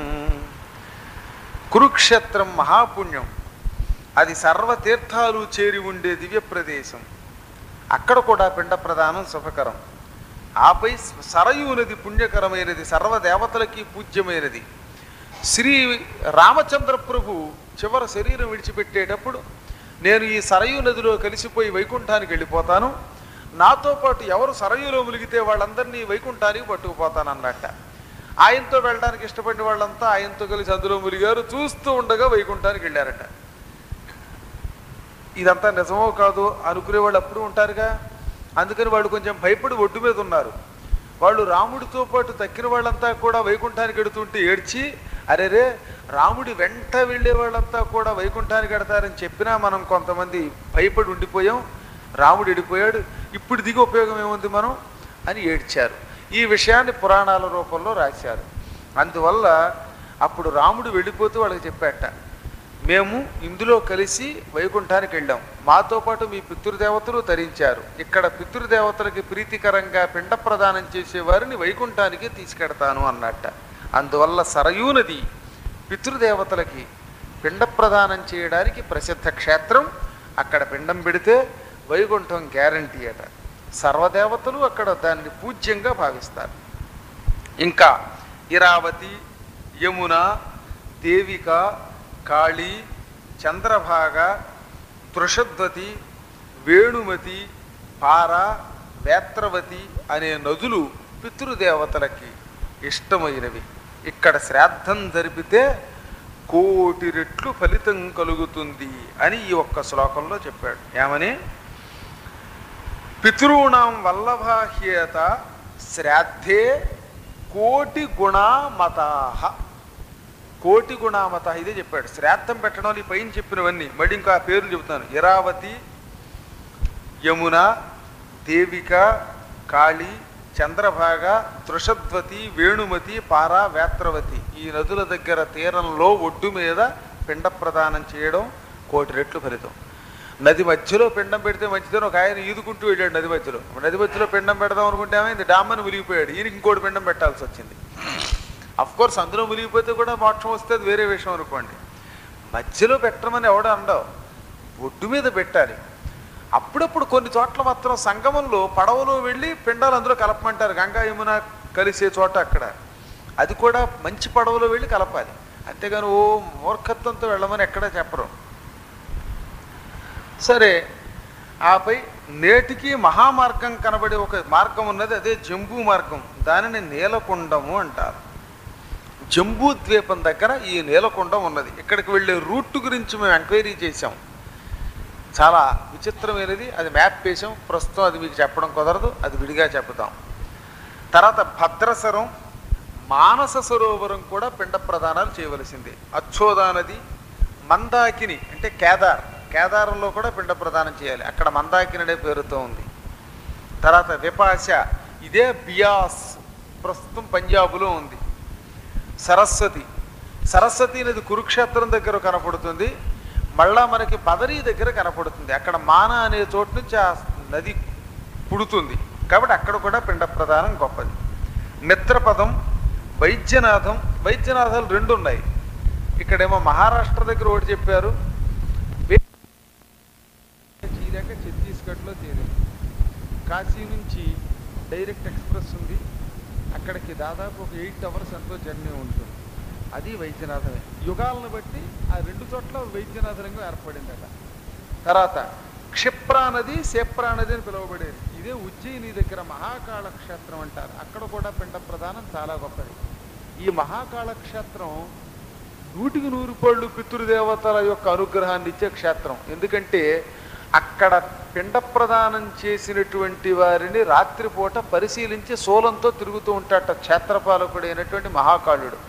కురుక్షేత్రం మహాపుణ్యం అది సర్వతీర్థాలు చేరి ఉండే దివ్య ప్రదేశం అక్కడ కూడా పిండ ప్రదానం శుభకరం ఆపై సరయూ నది పుణ్యకరమైనది సర్వదేవతలకి పూజ్యమైనది శ్రీ రామచంద్ర ప్రభు చివర శరీరం విడిచిపెట్టేటప్పుడు నేను ఈ సరయూ నదిలో కలిసిపోయి వైకుంఠానికి వెళ్ళిపోతాను నాతో పాటు ఎవరు సరయులో ములిగితే వాళ్ళందరినీ వైకుంఠానికి పట్టుకుపోతాను అన్నట్ట ఆయనతో వెళ్ళడానికి ఇష్టపడిన వాళ్ళంతా ఆయనతో కలిసి అందులో ములిగారు చూస్తూ ఉండగా వైకుంఠానికి వెళ్ళారట ఇదంతా నిజమో కాదు అనుకునే వాళ్ళు అప్పుడు ఉంటారుగా అందుకని వాళ్ళు కొంచెం భయపడి ఒడ్డు మీద ఉన్నారు వాళ్ళు రాముడితో పాటు తక్కిన వాళ్ళంతా కూడా వైకుంఠానికి ఎడుతుంటే ఏడ్చి అరేరే రాముడి వెంట వెళ్ళే వాళ్ళంతా కూడా వైకుంఠానికి ఎడతారని చెప్పినా మనం కొంతమంది భయపడి ఉండిపోయాం రాముడు ఎడిపోయాడు ఇప్పుడు దిగి ఉపయోగం ఏముంది మనం అని ఏడ్చారు ఈ విషయాన్ని పురాణాల రూపంలో రాశారు అందువల్ల అప్పుడు రాముడు వెళ్ళిపోతూ వాళ్ళకి చెప్పాట మేము ఇందులో కలిసి వైకుంఠానికి వెళ్ళాం మాతో పాటు మీ పితృదేవతలు తరించారు ఇక్కడ పితృదేవతలకి ప్రీతికరంగా పిండ ప్రదానం చేసే వారిని వైకుంఠానికి తీసుకెడతాను అన్నట్ట అందువల్ల సరయూ నది పితృదేవతలకి పిండ ప్రదానం చేయడానికి ప్రసిద్ధ క్షేత్రం అక్కడ పిండం పెడితే వైకుంఠం గ్యారంటీ అట సర్వదేవతలు అక్కడ దాన్ని పూజ్యంగా భావిస్తారు ఇంకా ఇరావతి యమున దేవిక కాళీ చంద్రభాగ తృషద్వతి వేణుమతి పార వేత్రవతి అనే నదులు పితృదేవతలకి ఇష్టమైనవి ఇక్కడ శ్రాద్ధం జరిపితే కోటి రెట్లు ఫలితం కలుగుతుంది అని ఈ ఒక్క శ్లోకంలో చెప్పాడు ఏమని పితృణాం వల్లభాహ్యేత శ్రాద్ధే కోటి గుణామతాహ కోటి గుణామత ఇదే చెప్పాడు శ్రాద్ధం పెట్టడం వల్ల ఈ పైన చెప్పినవన్నీ మళ్ళీ ఇంకా ఆ పేర్లు చెబుతాను ఇరావతి యమున దేవిక కాళి చంద్రభాగ తృషద్వతి వేణుమతి పారా వేత్రవతి ఈ నదుల దగ్గర తీరంలో ఒడ్డు మీద పిండ ప్రదానం చేయడం కోటి రెట్లు ఫలితం నది మధ్యలో పిండం పెడితే మంచిదని ఒక ఆయన ఈదుకుంటూ వెళ్ళాడు నది మధ్యలో నది మధ్యలో పిండం పెడదాం అనుకుంటే ఏమైంది డామ్మని మునిగిపోయాడు ఈయనకి ఇంకోటి పిండం పెట్టాల్సి వచ్చింది అఫ్ కోర్స్ అందులో మునిగిపోతే కూడా మోక్షం వస్తే అది వేరే విషయం అనుకోండి మధ్యలో పెట్టమని ఎవడో అండవు ఒడ్డు మీద పెట్టాలి అప్పుడప్పుడు కొన్ని చోట్ల మాత్రం సంగమంలో పడవలో వెళ్ళి పిండాలు అందులో కలపమంటారు గంగా యమున కలిసే చోట అక్కడ అది కూడా మంచి పడవలో వెళ్ళి కలపాలి అంతేగాని ఓ మూర్ఖత్వంతో వెళ్ళమని ఎక్కడా చెప్పరు సరే ఆపై నేటికి మహామార్గం కనబడే ఒక మార్గం ఉన్నది అదే జంబూ మార్గం దానిని నీలకుండము అంటారు జంబూ ద్వీపం దగ్గర ఈ నీలకుండం ఉన్నది ఇక్కడికి వెళ్ళే రూట్ గురించి మేము ఎంక్వైరీ చేశాం చాలా విచిత్రమైనది అది మ్యాప్ వేసాం ప్రస్తుతం అది మీకు చెప్పడం కుదరదు అది విడిగా చెప్తాం తర్వాత భద్రసరం మానస సరోవరం కూడా పిండ ప్రదానాలు చేయవలసిందే అచ్చోదా నది మందాకిని అంటే కేదార్ కేదారంలో కూడా పిండ ప్రదానం చేయాలి అక్కడ మందాకిని అనే పేరుతో ఉంది తర్వాత విపాశ ఇదే బియాస్ ప్రస్తుతం పంజాబులో ఉంది సరస్వతి సరస్వతి నది కురుక్షేత్రం దగ్గర కనపడుతుంది మళ్ళా మనకి పదరీ దగ్గర కనపడుతుంది అక్కడ మాన అనే చోటు నుంచి ఆ నది పుడుతుంది కాబట్టి అక్కడ కూడా పిండ ప్రదానం గొప్పది మిత్రపదం వైద్యనాథం వైద్యనాథాలు రెండు ఉన్నాయి ఇక్కడేమో మహారాష్ట్ర దగ్గర ఒకటి చెప్పారు చీరాక ఛత్తీస్గఢ్లో చేరింది కాశీ నుంచి డైరెక్ట్ ఎక్స్ప్రెస్ ఉంది అక్కడికి దాదాపు ఒక ఎయిట్ అవర్స్ ఎంతో జర్నీ ఉంటుంది అది వైద్యనాథమే యుగాలను బట్టి ఆ రెండు చోట్ల వైద్యనాథరంగా ఏర్పడిందట తర్వాత క్షిప్రా నది సేప్రా నది అని పిలువబడేది ఇదే ఉజ్జయిని దగ్గర మహాకాళ క్షేత్రం అంటారు అక్కడ కూడా పిండ ప్రదానం చాలా గొప్పది ఈ మహాకాళ క్షేత్రం నూటికి నూరు పళ్ళు పితృదేవతల యొక్క అనుగ్రహాన్ని ఇచ్చే క్షేత్రం ఎందుకంటే అక్కడ పిండ ప్రదానం చేసినటువంటి వారిని రాత్రిపూట పరిశీలించి శూలంతో తిరుగుతూ ఉంటాట క్షేత్రపాలకుడైనటువంటి మహాకాళుడు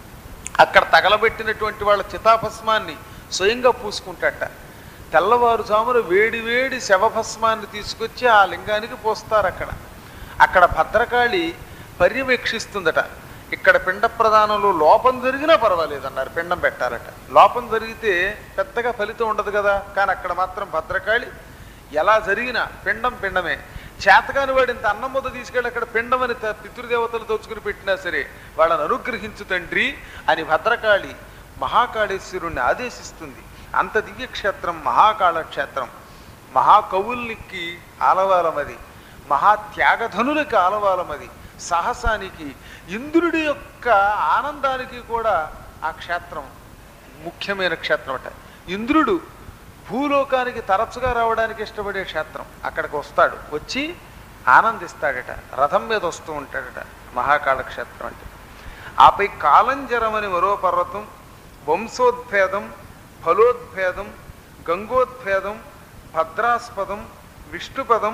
అక్కడ తగలబెట్టినటువంటి వాళ్ళ చితాభస్మాన్ని స్వయంగా పూసుకుంటాట తెల్లవారుజామున వేడి వేడి శవభస్మాన్ని తీసుకొచ్చి ఆ లింగానికి పోస్తారు అక్కడ అక్కడ భద్రకాళి పర్యవేక్షిస్తుందట ఇక్కడ పిండ ప్రదానంలో లోపం జరిగినా పర్వాలేదు అన్నారు పిండం పెట్టాలట లోపం జరిగితే పెద్దగా ఫలితం ఉండదు కదా కానీ అక్కడ మాత్రం భద్రకాళి ఎలా జరిగినా పిండం పిండమే చేతకాని వాడు ఇంత అన్నం ముద్ద తీసుకెళ్ళి అక్కడ పిండం అని త- పితృదేవతలు దోచుకుని పెట్టినా సరే వాళ్ళని అనుగ్రహించు తండ్రి అని భద్రకాళి మహాకాళేశ్వరుణ్ణి ఆదేశిస్తుంది అంత దివ్య క్షేత్రం మహాకాళ క్షేత్రం మహాకవుల్నికి ఆలవాలమది మహాత్యాగధనులకి ఆలవాలమది సాహసానికి ఇంద్రుడి యొక్క ఆనందానికి కూడా ఆ క్షేత్రం ముఖ్యమైన క్షేత్రం అట ఇంద్రుడు భూలోకానికి తరచుగా రావడానికి ఇష్టపడే క్షేత్రం అక్కడికి వస్తాడు వచ్చి ఆనందిస్తాడట రథం మీద వస్తూ ఉంటాడట మహాకాళ క్షేత్రం అంటే ఆపై కాలంజరం అని మరో పర్వతం వంశోద్భేదం ఫలోద్భేదం గంగోద్భేదం భద్రాస్పదం విష్ణుపదం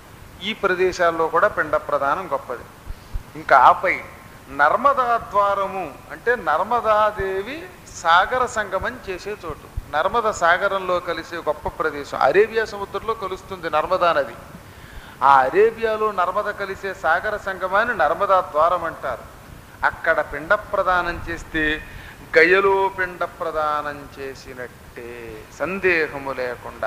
ఈ ప్రదేశాల్లో కూడా పిండ ప్రదానం గొప్పది ఇంకా ఆపై నర్మదా ద్వారము అంటే నర్మదాదేవి సాగర సంగమం చేసే చోటు నర్మద సాగరంలో కలిసే గొప్ప ప్రదేశం అరేబియా సముద్రంలో కలుస్తుంది నర్మదా నది ఆ అరేబియాలో నర్మద కలిసే సాగర సంగమాన్ని నర్మదా ద్వారం అంటారు అక్కడ పిండ ప్రదానం చేస్తే గయలో పిండ ప్రదానం చేసినట్టే సందేహము లేకుండా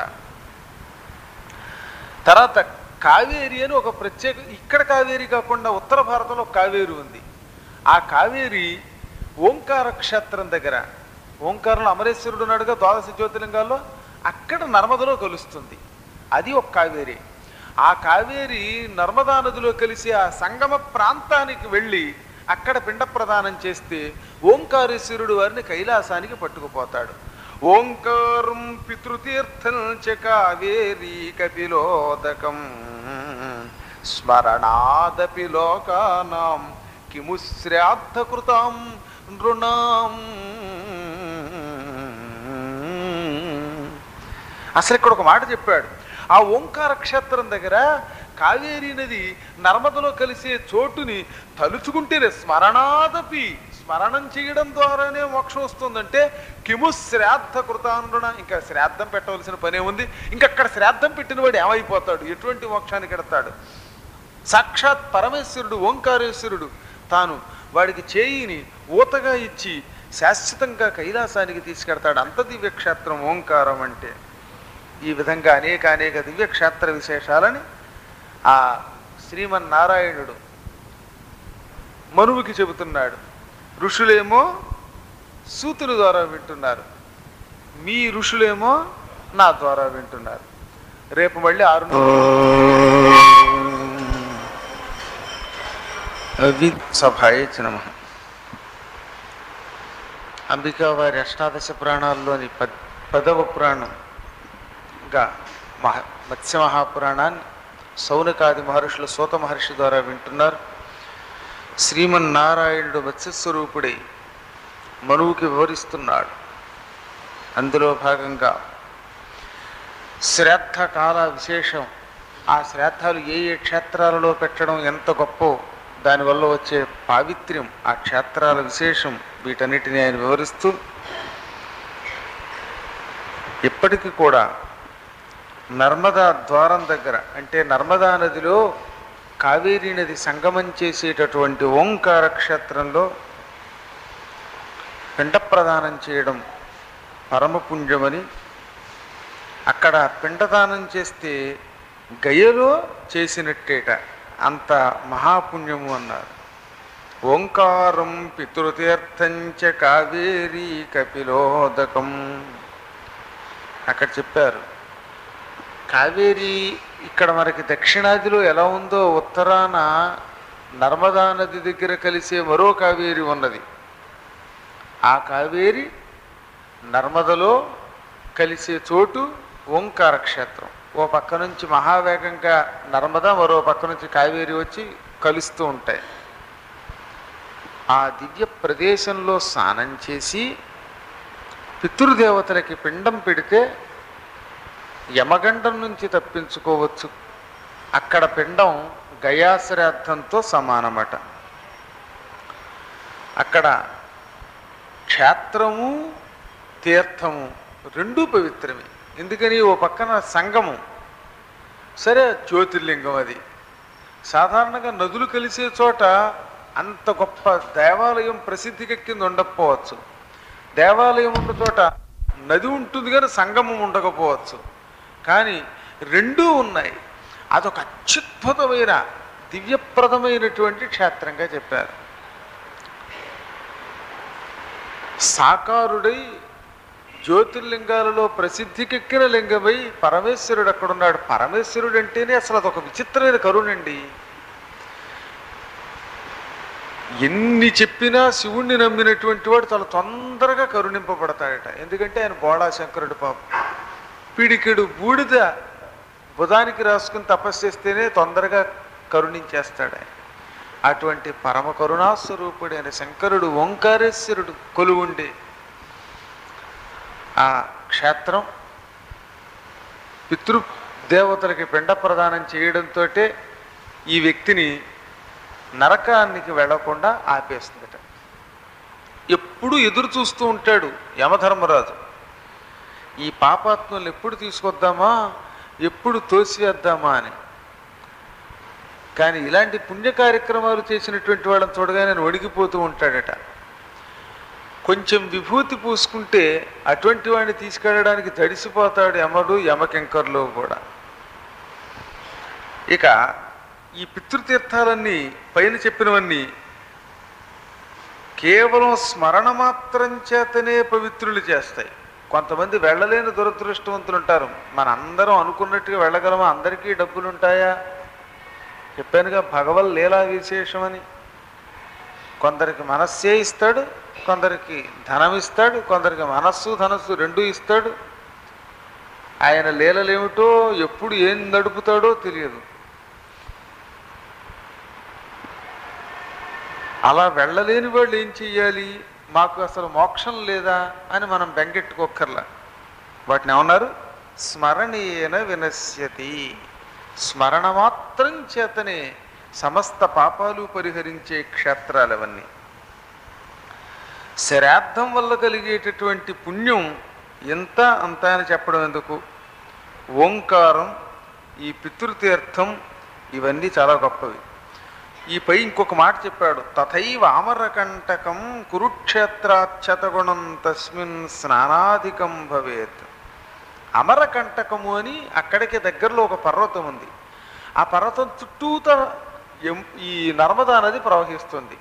తర్వాత కావేరి అని ఒక ప్రత్యేక ఇక్కడ కావేరి కాకుండా ఉత్తర భారతంలో ఒక కావేరి ఉంది ఆ కావేరి ఓంకార క్షేత్రం దగ్గర ఓంకారంలో అమరేశ్వరుడు ఉన్నాడుగా ద్వాదశ జ్యోతిలింగాల్లో అక్కడ నర్మదలో కలుస్తుంది అది ఒక కావేరి ఆ కావేరి నర్మదా నదిలో కలిసి ఆ సంగమ ప్రాంతానికి వెళ్ళి అక్కడ పిండ ప్రదానం చేస్తే ఓంకారేశ్వరుడు వారిని కైలాసానికి పట్టుకుపోతాడు ఓంకారం పితృతీర్థం చ కావేరీ కపిలోదకం స్మరణాదపి లోకానాం కిము శ్రాద్ధకృతాం నృణాం అసలు ఇక్కడ ఒక మాట చెప్పాడు ఆ ఓంకార క్షేత్రం దగ్గర కావేరీ నది నర్మదలో కలిసే చోటుని తలుచుకుంటేనే స్మరణాదపి స్మరణం చేయడం ద్వారానే మోక్షం వస్తుందంటే కిము శ్రాద్ధ కృతానుణ ఇంకా శ్రాద్ధం పెట్టవలసిన పనే ఉంది ఇంకా అక్కడ శ్రాద్ధం పెట్టిన వాడు ఏమైపోతాడు ఎటువంటి మోక్షానికి ఎడతాడు సాక్షాత్ పరమేశ్వరుడు ఓంకారేశ్వరుడు తాను వాడికి చేయిని ఊతగా ఇచ్చి శాశ్వతంగా కైలాసానికి తీసుకెడతాడు అంత దివ్యక్షేత్రం ఓంకారం అంటే ఈ విధంగా అనేక అనేక దివ్యక్షేత్ర విశేషాలని ఆ శ్రీమన్నారాయణుడు మనువుకి చెబుతున్నాడు ఋషులేమో సూతుల ద్వారా వింటున్నారు మీ ఋషులేమో నా ద్వారా వింటున్నారు రేపు మళ్ళీ ఆరు అవి సభాయ నమ అంబికా వారి అష్టాదశ పురాణాల్లోని పద్ పదవ పురాణంగా మహ మత్స్య మహాపురాణాన్ని సౌనకాది మహర్షులు సూత మహర్షి ద్వారా వింటున్నారు శ్రీమన్నారాయణుడు మత్స్యస్వరూపుడై మనువుకి వివరిస్తున్నాడు అందులో భాగంగా శ్రాద్ధ కాల విశేషం ఆ శ్రాద్ధాలు ఏ ఏ క్షేత్రాలలో పెట్టడం ఎంత గొప్పో దానివల్ల వచ్చే పావిత్ర్యం ఆ క్షేత్రాల విశేషం వీటన్నిటిని ఆయన వివరిస్తూ ఇప్పటికీ కూడా నర్మదా ద్వారం దగ్గర అంటే నర్మదా నదిలో కావేరీ నది సంగమం చేసేటటువంటి ఓంకార క్షేత్రంలో పిండ ప్రదానం చేయడం పరమపుణ్యమని అక్కడ పిండదానం చేస్తే గయలో చేసినట్టేట అంత మహాపుణ్యము అన్నారు ఓంకారం పితృతీర్థంచ కావేరీ కపిలోదకం అక్కడ చెప్పారు కావేరి ఇక్కడ మనకి దక్షిణాదిలో ఎలా ఉందో ఉత్తరాన నర్మదా నది దగ్గర కలిసే మరో కావేరి ఉన్నది ఆ కావేరి నర్మదలో కలిసే చోటు ఓంకార క్షేత్రం ఓ పక్క నుంచి మహావేగంగా నర్మద మరో పక్క నుంచి కావేరి వచ్చి కలుస్తూ ఉంటాయి ఆ దివ్య ప్రదేశంలో స్నానం చేసి పితృదేవతలకి పిండం పెడితే యమగండం నుంచి తప్పించుకోవచ్చు అక్కడ పిండం గయాశ్రాద్ధంతో సమానమట అక్కడ క్షేత్రము తీర్థము రెండూ పవిత్రమే ఎందుకని ఓ పక్కన సంగము సరే జ్యోతిర్లింగం అది సాధారణంగా నదులు కలిసే చోట అంత గొప్ప దేవాలయం ప్రసిద్ధికెక్కింది ఉండకపోవచ్చు దేవాలయం ఉన్న చోట నది ఉంటుంది కానీ సంగమం ఉండకపోవచ్చు కానీ రెండూ ఉన్నాయి అదొక అత్యుద్భుతమైన దివ్యప్రదమైనటువంటి క్షేత్రంగా చెప్పారు సాకారుడై జ్యోతిర్లింగాలలో ప్రసిద్ధికెక్కిన లింగమై పరమేశ్వరుడు అక్కడున్నాడు పరమేశ్వరుడు అంటేనే అసలు అదొక విచిత్రమైన కరుణండి ఎన్ని చెప్పినా శివుణ్ణి నమ్మినటువంటి వాడు చాలా తొందరగా కరుణింపబడతాడట ఎందుకంటే ఆయన బోళా శంకరుడు పాపం పిడికిడు బూడిద బుధానికి రాసుకుని తపస్సు చేస్తేనే తొందరగా కరుణించేస్తాడు ఆయన అటువంటి పరమ కరుణాస్వరూపుడైన శంకరుడు ఓంకారేశ్వరుడు కొలువుండే ఆ క్షేత్రం పితృదేవతలకి పిండ ప్రదానం చేయడంతో ఈ వ్యక్తిని నరకానికి వెళ్లకుండా ఆపేస్తుందట ఎప్పుడు ఎదురు చూస్తూ ఉంటాడు యమధర్మరాజు ఈ పాపాత్మల్ని ఎప్పుడు తీసుకొద్దామా ఎప్పుడు తోసివేద్దామా అని కానీ ఇలాంటి పుణ్య కార్యక్రమాలు చేసినటువంటి వాళ్ళని చూడగానే ఆయన వణికిపోతూ ఉంటాడట కొంచెం విభూతి పూసుకుంటే అటువంటి వాడిని తీసుకెళ్ళడానికి తడిసిపోతాడు యమడు యమకింకర్లు కూడా ఇక ఈ పితృతీర్థాలన్నీ పైన చెప్పినవన్నీ కేవలం స్మరణ మాత్రం చేతనే పవిత్రులు చేస్తాయి కొంతమంది వెళ్ళలేని దురదృష్టవంతులు ఉంటారు మన అందరం అనుకున్నట్టుగా వెళ్ళగలమా అందరికీ డబ్బులు ఉంటాయా చెప్పానుగా భగవల్ లీలా విశేషమని కొందరికి మనస్సే ఇస్తాడు కొందరికి ధనం ఇస్తాడు కొందరికి మనస్సు ధనస్సు రెండూ ఇస్తాడు ఆయన లీలలేమిటో ఎప్పుడు ఏం నడుపుతాడో తెలియదు అలా వెళ్ళలేని వాళ్ళు ఏం చెయ్యాలి మాకు అసలు మోక్షం లేదా అని మనం బెంగెట్టుకోక్కర్లా వాటిని ఏమన్నారు స్మరణీయన వినశ్యతి స్మరణ మాత్రం చేతనే సమస్త పాపాలు పరిహరించే క్షేత్రాలు అవన్నీ శ్రాద్ధం వల్ల కలిగేటటువంటి పుణ్యం ఎంత అంత అని చెప్పడం ఎందుకు ఓంకారం ఈ పితృతీర్థం ఇవన్నీ చాలా గొప్పవి ఈ పై ఇంకొక మాట చెప్పాడు తథైవ అమరకంటకం కురుక్షేత్రాక్షతగుణం తస్మిన్ స్నానాధికం భవేత్ అమరకంటకము అని అక్కడికి దగ్గరలో ఒక పర్వతం ఉంది ఆ పర్వతం చుట్టూత ఎం- ఈ నర్మదా నది ప్రవహిస్తుంది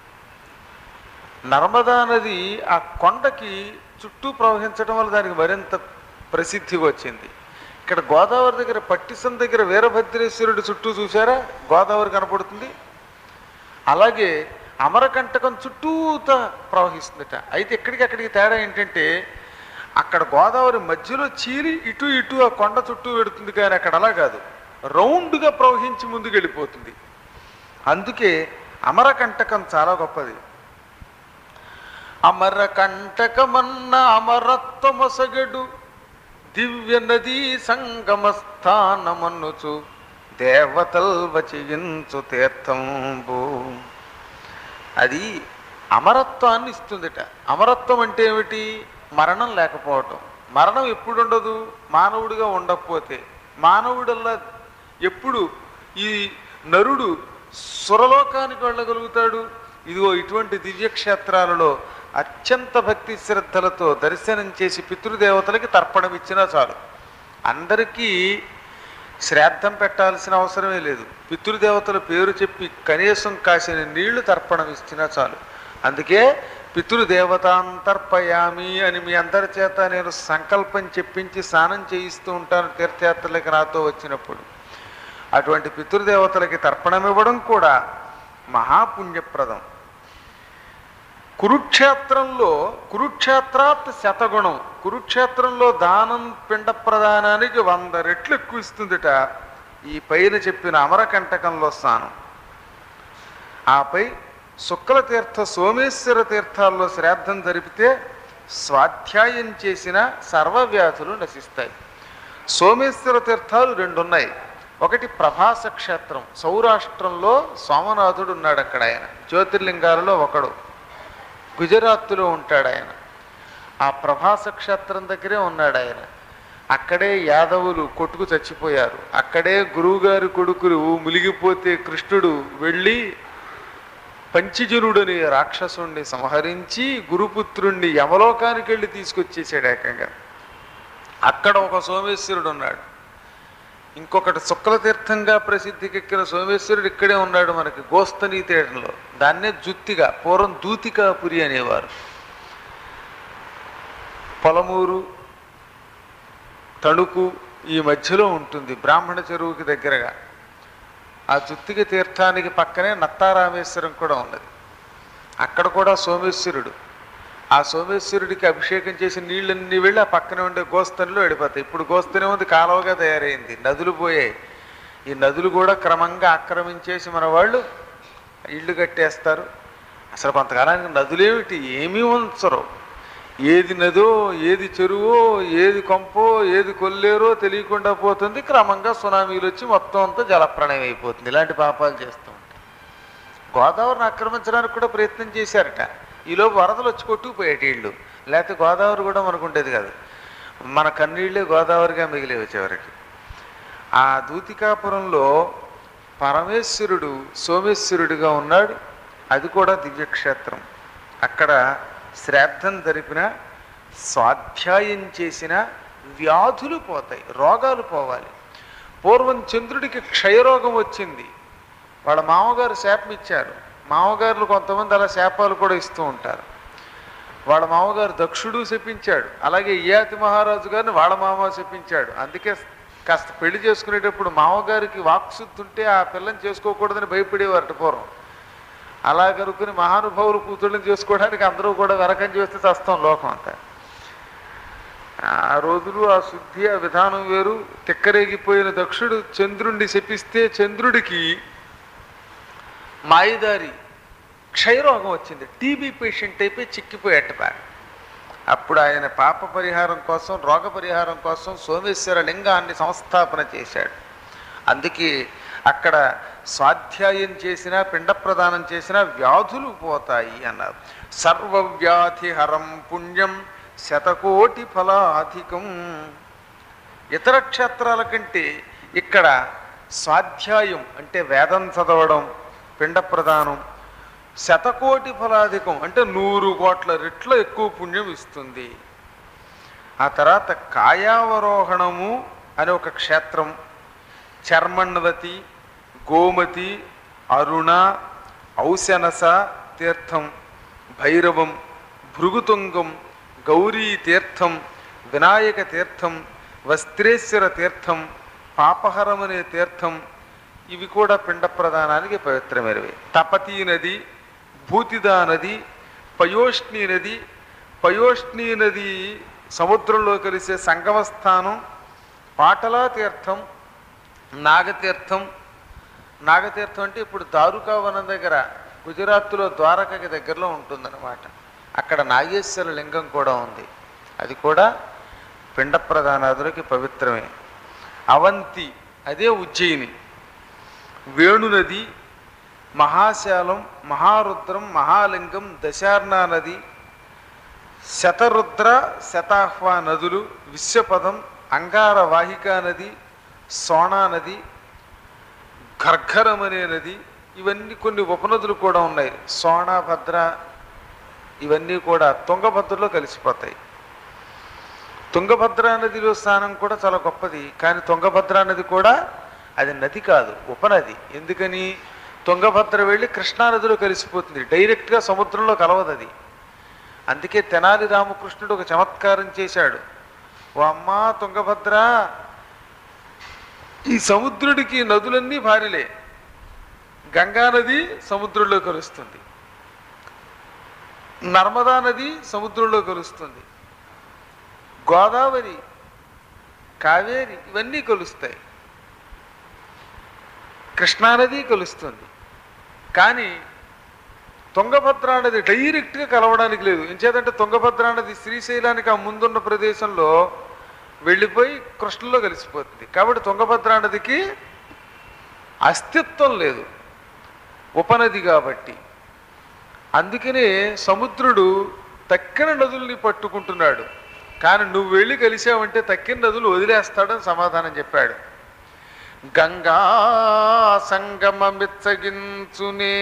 నర్మదా నది ఆ కొండకి చుట్టూ ప్రవహించడం వల్ల దానికి మరింత ప్రసిద్ధి వచ్చింది ఇక్కడ గోదావరి దగ్గర పట్టిసం దగ్గర వీరభద్రేశ్వరుడు చుట్టూ చూసారా గోదావరి కనపడుతుంది అలాగే అమరకంటకం చుట్టూత ప్రవహిస్తుందట అయితే ఎక్కడికి అక్కడికి తేడా ఏంటంటే అక్కడ గోదావరి మధ్యలో చీలి ఇటు ఇటు ఆ కొండ చుట్టూ పెడుతుంది కానీ అక్కడ అలా కాదు రౌండ్గా ప్రవహించి ముందుకు వెళ్ళిపోతుంది అందుకే అమరకంటకం చాలా గొప్పది అమరకంటకమన్న అమరత్వమొసగడు దివ్య నదీ సంగమ స్థానమన్నుచు దేవతల్ వచయించు తీర్థంబు అది అమరత్వాన్ని ఇస్తుందిట అమరత్వం అంటే ఏమిటి మరణం లేకపోవటం మరణం ఎప్పుడు ఉండదు మానవుడిగా ఉండకపోతే మానవుడల్లా ఎప్పుడు ఈ నరుడు సురలోకానికి వెళ్ళగలుగుతాడు ఇదిగో ఇటువంటి దివ్యక్షేత్రాలలో అత్యంత భక్తి శ్రద్ధలతో దర్శనం చేసి పితృదేవతలకి తర్పణం ఇచ్చినా చాలు అందరికీ శ్రాద్ధం పెట్టాల్సిన అవసరమే లేదు పితృదేవతల పేరు చెప్పి కనీసం కాసిన నీళ్లు తర్పణం ఇచ్చినా చాలు అందుకే పితృదేవతాంతర్పయామి అని మీ అందరి చేత నేను సంకల్పం చెప్పించి స్నానం చేయిస్తూ ఉంటాను తీర్థయాత్రలకి నాతో వచ్చినప్పుడు అటువంటి పితృదేవతలకి తర్పణం ఇవ్వడం కూడా మహాపుణ్యప్రదం కురుక్షేత్రంలో కురుక్షేత్రాత్ శతగుణం కురుక్షేత్రంలో దానం పిండ ప్రదానానికి వంద రెట్లు ఎక్కువ ఇస్తుందిట ఈ పైన చెప్పిన అమరకంటకంలో స్నానం ఆపై శుక్ల తీర్థ సోమేశ్వర తీర్థాల్లో శ్రాద్ధం జరిపితే స్వాధ్యాయం చేసిన సర్వవ్యాధులు నశిస్తాయి సోమేశ్వర తీర్థాలు రెండు ఉన్నాయి ఒకటి ప్రభాస క్షేత్రం సౌరాష్ట్రంలో సోమనాథుడు ఉన్నాడు అక్కడ ఆయన జ్యోతిర్లింగాలలో ఒకడు గుజరాత్లో ఉంటాడు ఆయన ఆ ప్రభాస క్షేత్రం దగ్గరే ఉన్నాడు ఆయన అక్కడే యాదవులు కొట్టుకు చచ్చిపోయారు అక్కడే గురువుగారి కొడుకులు మునిగిపోతే కృష్ణుడు వెళ్ళి పంచజనుడని రాక్షసుణ్ణి సంహరించి గురుపుత్రుణ్ణి యమలోకానికి వెళ్ళి తీసుకొచ్చేసాడు ఏకంగా అక్కడ ఒక సోమేశ్వరుడు ఉన్నాడు ఇంకొకటి శుక్లతీర్థంగా ప్రసిద్ధికెక్కిన సోమేశ్వరుడు ఇక్కడే ఉన్నాడు మనకి గోస్తని తీరంలో దాన్నే జుత్తిగా పూర్వం దూతికాపురి అనేవారు పొలమూరు తణుకు ఈ మధ్యలో ఉంటుంది బ్రాహ్మణ చెరువుకి దగ్గరగా ఆ జుత్తిక తీర్థానికి పక్కనే నత్తారామేశ్వరం కూడా ఉన్నది అక్కడ కూడా సోమేశ్వరుడు ఆ సోమేశ్వరుడికి అభిషేకం చేసిన నీళ్ళన్నీ వెళ్ళి ఆ పక్కనే ఉండే గోస్తనిలో వెళ్ళిపోతాయి ఇప్పుడు గోస్తనే ఉంది కాలువగా తయారైంది నదులు పోయాయి ఈ నదులు కూడా క్రమంగా ఆక్రమించేసి మన వాళ్ళు ఇళ్ళు కట్టేస్తారు అసలు కొంతకాలానికి నదులేమిటి ఏమీ ఉంచరు ఏది నదో ఏది చెరువో ఏది కొంపో ఏది కొల్లేరో తెలియకుండా పోతుంది క్రమంగా సునామీలు వచ్చి మొత్తం అంతా జలప్రళయం అయిపోతుంది ఇలాంటి పాపాలు చేస్తూ ఉంటాయి గోదావరిని ఆక్రమించడానికి కూడా ప్రయత్నం చేశారట ఈలోపు వరదలు వచ్చి కొట్టుకుపోయేటి ఇళ్ళు లేకపోతే గోదావరి కూడా మనకు ఉండేది కాదు మన కన్నీళ్ళే గోదావరిగా మిగిలేవి చివరికి ఆ దూతికాపురంలో పరమేశ్వరుడు సోమేశ్వరుడిగా ఉన్నాడు అది కూడా దివ్యక్షేత్రం అక్కడ శ్రాద్ధం జరిపిన స్వాధ్యాయం చేసిన వ్యాధులు పోతాయి రోగాలు పోవాలి పూర్వం చంద్రుడికి క్షయరోగం వచ్చింది వాళ్ళ మామగారు శాపం ఇచ్చారు మామగారులు కొంతమంది అలా శాపాలు కూడా ఇస్తూ ఉంటారు వాళ్ళ మామగారు దక్షుడు శపించాడు అలాగే ఇయాతి మహారాజు గారిని వాళ్ళ మామ శపించాడు అందుకే కాస్త పెళ్లి చేసుకునేటప్పుడు మామగారికి వాక్శుద్ధి ఉంటే ఆ పిల్లని చేసుకోకూడదని భయపడేవారట పూర్వం అలా కనుక్కుని మహానుభావులు కూతుళ్ళని చేసుకోవడానికి అందరూ కూడా వెనకం చేస్తే చస్తాం లోకం అంతా ఆ రోజులు ఆ శుద్ధి ఆ విధానం వేరు తిక్కరేగిపోయిన దక్షుడు చంద్రుణ్ణి శపిస్తే చంద్రుడికి మాయిదారి క్షయరోగం వచ్చింది టీబీ పేషెంట్ అయిపోయి చిక్కిపోయాట బాగా అప్పుడు ఆయన పాప పరిహారం కోసం రోగ పరిహారం కోసం సోమేశ్వర లింగాన్ని సంస్థాపన చేశాడు అందుకే అక్కడ స్వాధ్యాయం చేసినా పిండ ప్రదానం చేసినా వ్యాధులు పోతాయి అన్నారు సర్వవ్యాధి హరం పుణ్యం శతకోటి ఫలాధికం ఇతర క్షేత్రాల కంటే ఇక్కడ స్వాధ్యాయం అంటే వేదం చదవడం పిండ ప్రదానం శతకోటి ఫలాధికం అంటే నూరు కోట్ల రెట్ల ఎక్కువ పుణ్యం ఇస్తుంది ఆ తర్వాత కాయావరోహణము అనే ఒక క్షేత్రం చర్మణవతి గోమతి అరుణ ఔశనస తీర్థం భైరవం భృగుతుంగం గౌరీ తీర్థం వినాయక తీర్థం వస్త్రేశ్వర తీర్థం పాపహరం అనే తీర్థం ఇవి కూడా పిండ ప్రదానానికి పవిత్రమైనవి తపతీ నది భూతిదా నది పయోష్ణి నది పయోష్ణి నది సముద్రంలో కలిసే సంగమ స్థానం పాటలా తీర్థం నాగతీర్థం నాగతీర్థం అంటే ఇప్పుడు దారుకావనం దగ్గర గుజరాత్లో ద్వారకకి దగ్గరలో ఉంటుందన్నమాట అక్కడ నాగేశ్వర లింగం కూడా ఉంది అది కూడా పిండ ప్రధానాదులకి పవిత్రమే అవంతి అదే ఉజ్జయిని వేణునది మహాశాలం మహారుద్రం మహాలింగం దశార్ణా నది శతరుద్ర శతాహ్వ నదులు విశ్వపదం అంగార వాహికా నది సోనా నది గర్ఘరం అనే నది ఇవన్నీ కొన్ని ఉపనదులు కూడా ఉన్నాయి సోనా భద్ర ఇవన్నీ కూడా తుంగభద్రలో కలిసిపోతాయి తుంగభద్ర నదిలో స్నానం కూడా చాలా గొప్పది కానీ తుంగభద్ర నది కూడా అది నది కాదు ఉపనది ఎందుకని తుంగభద్ర వెళ్ళి కృష్ణానదిలో కలిసిపోతుంది డైరెక్ట్గా సముద్రంలో కలవదు అది అందుకే తెనాలి రామకృష్ణుడు ఒక చమత్కారం చేశాడు ఓ అమ్మా తుంగభద్ర ఈ సముద్రుడికి నదులన్నీ భారీలే గంగా నది సముద్రంలో కలుస్తుంది నర్మదా నది సముద్రంలో కలుస్తుంది గోదావరి కావేరి ఇవన్నీ కలుస్తాయి కృష్ణానది కలుస్తుంది కానీ తుంగభద్రా నది డైరెక్ట్గా కలవడానికి లేదు ఎంచేతంటే తుంగభద్రా నది శ్రీశైలానికి ఆ ముందున్న ప్రదేశంలో వెళ్ళిపోయి కృష్ణలో కలిసిపోతుంది కాబట్టి తుంగభద్రా నదికి అస్తిత్వం లేదు ఉపనది కాబట్టి అందుకనే సముద్రుడు తక్కిన నదుల్ని పట్టుకుంటున్నాడు కానీ నువ్వు వెళ్ళి కలిసావంటే తక్కిన నదులు వదిలేస్తాడని సమాధానం చెప్పాడు గంగా సంగమమిచ్చగించునే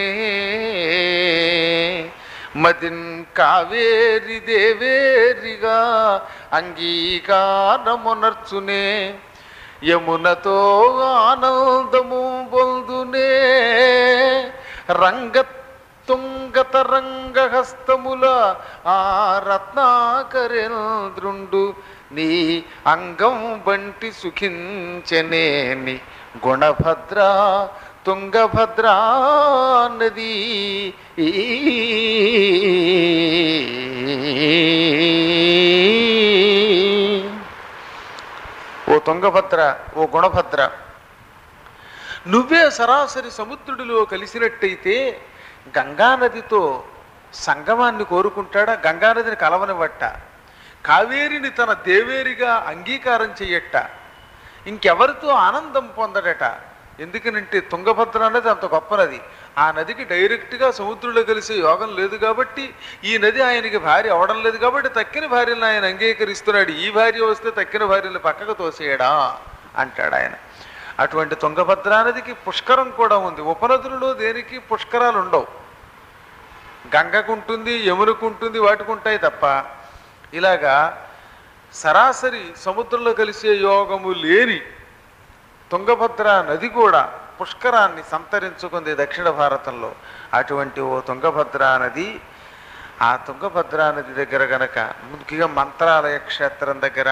మదిన్ కావేరి దేవేరిగా అంగీకారమునర్చునే యమునతో ఆనందము పొందునే రంగ తుంగత రంగహస్తముల ఆ రత్నాకరేంద్రుండు నీ అంగం బంటి సుఖించనేని గుణభద్ర తుంగభద్రా నది ఓ తుంగభద్ర ఓ గుణభద్ర నువ్వే సరాసరి సముద్రుడిలో కలిసినట్టయితే గంగానదితో సంగమాన్ని కోరుకుంటాడా గంగానదిని కలవనివట్ట కావేరిని తన దేవేరిగా అంగీకారం చెయ్యట ఇంకెవరితో ఆనందం పొందడట ఎందుకనంటే తుంగభద్ర అన్నది అంత గొప్ప నది ఆ నదికి డైరెక్ట్గా సముద్రంలో కలిసే యోగం లేదు కాబట్టి ఈ నది ఆయనకి భార్య అవడం లేదు కాబట్టి తక్కిన భార్యలను ఆయన అంగీకరిస్తున్నాడు ఈ భార్య వస్తే తక్కిన భార్యను పక్కకు తోసేయడా అంటాడు ఆయన అటువంటి తుంగభద్ర నదికి పుష్కరం కూడా ఉంది ఉపనదులలో దేనికి పుష్కరాలు ఉండవు గంగకు ఉంటుంది యమునకు ఉంటుంది వాటికి ఉంటాయి తప్ప ఇలాగా సరాసరి సముద్రంలో కలిసే యోగము లేని తుంగభద్ర నది కూడా పుష్కరాన్ని సంతరించుకుంది దక్షిణ భారతంలో అటువంటి ఓ తుంగభద్ర నది ఆ తుంగభద్ర నది దగ్గర గనక ముఖ్యంగా మంత్రాలయ క్షేత్రం దగ్గర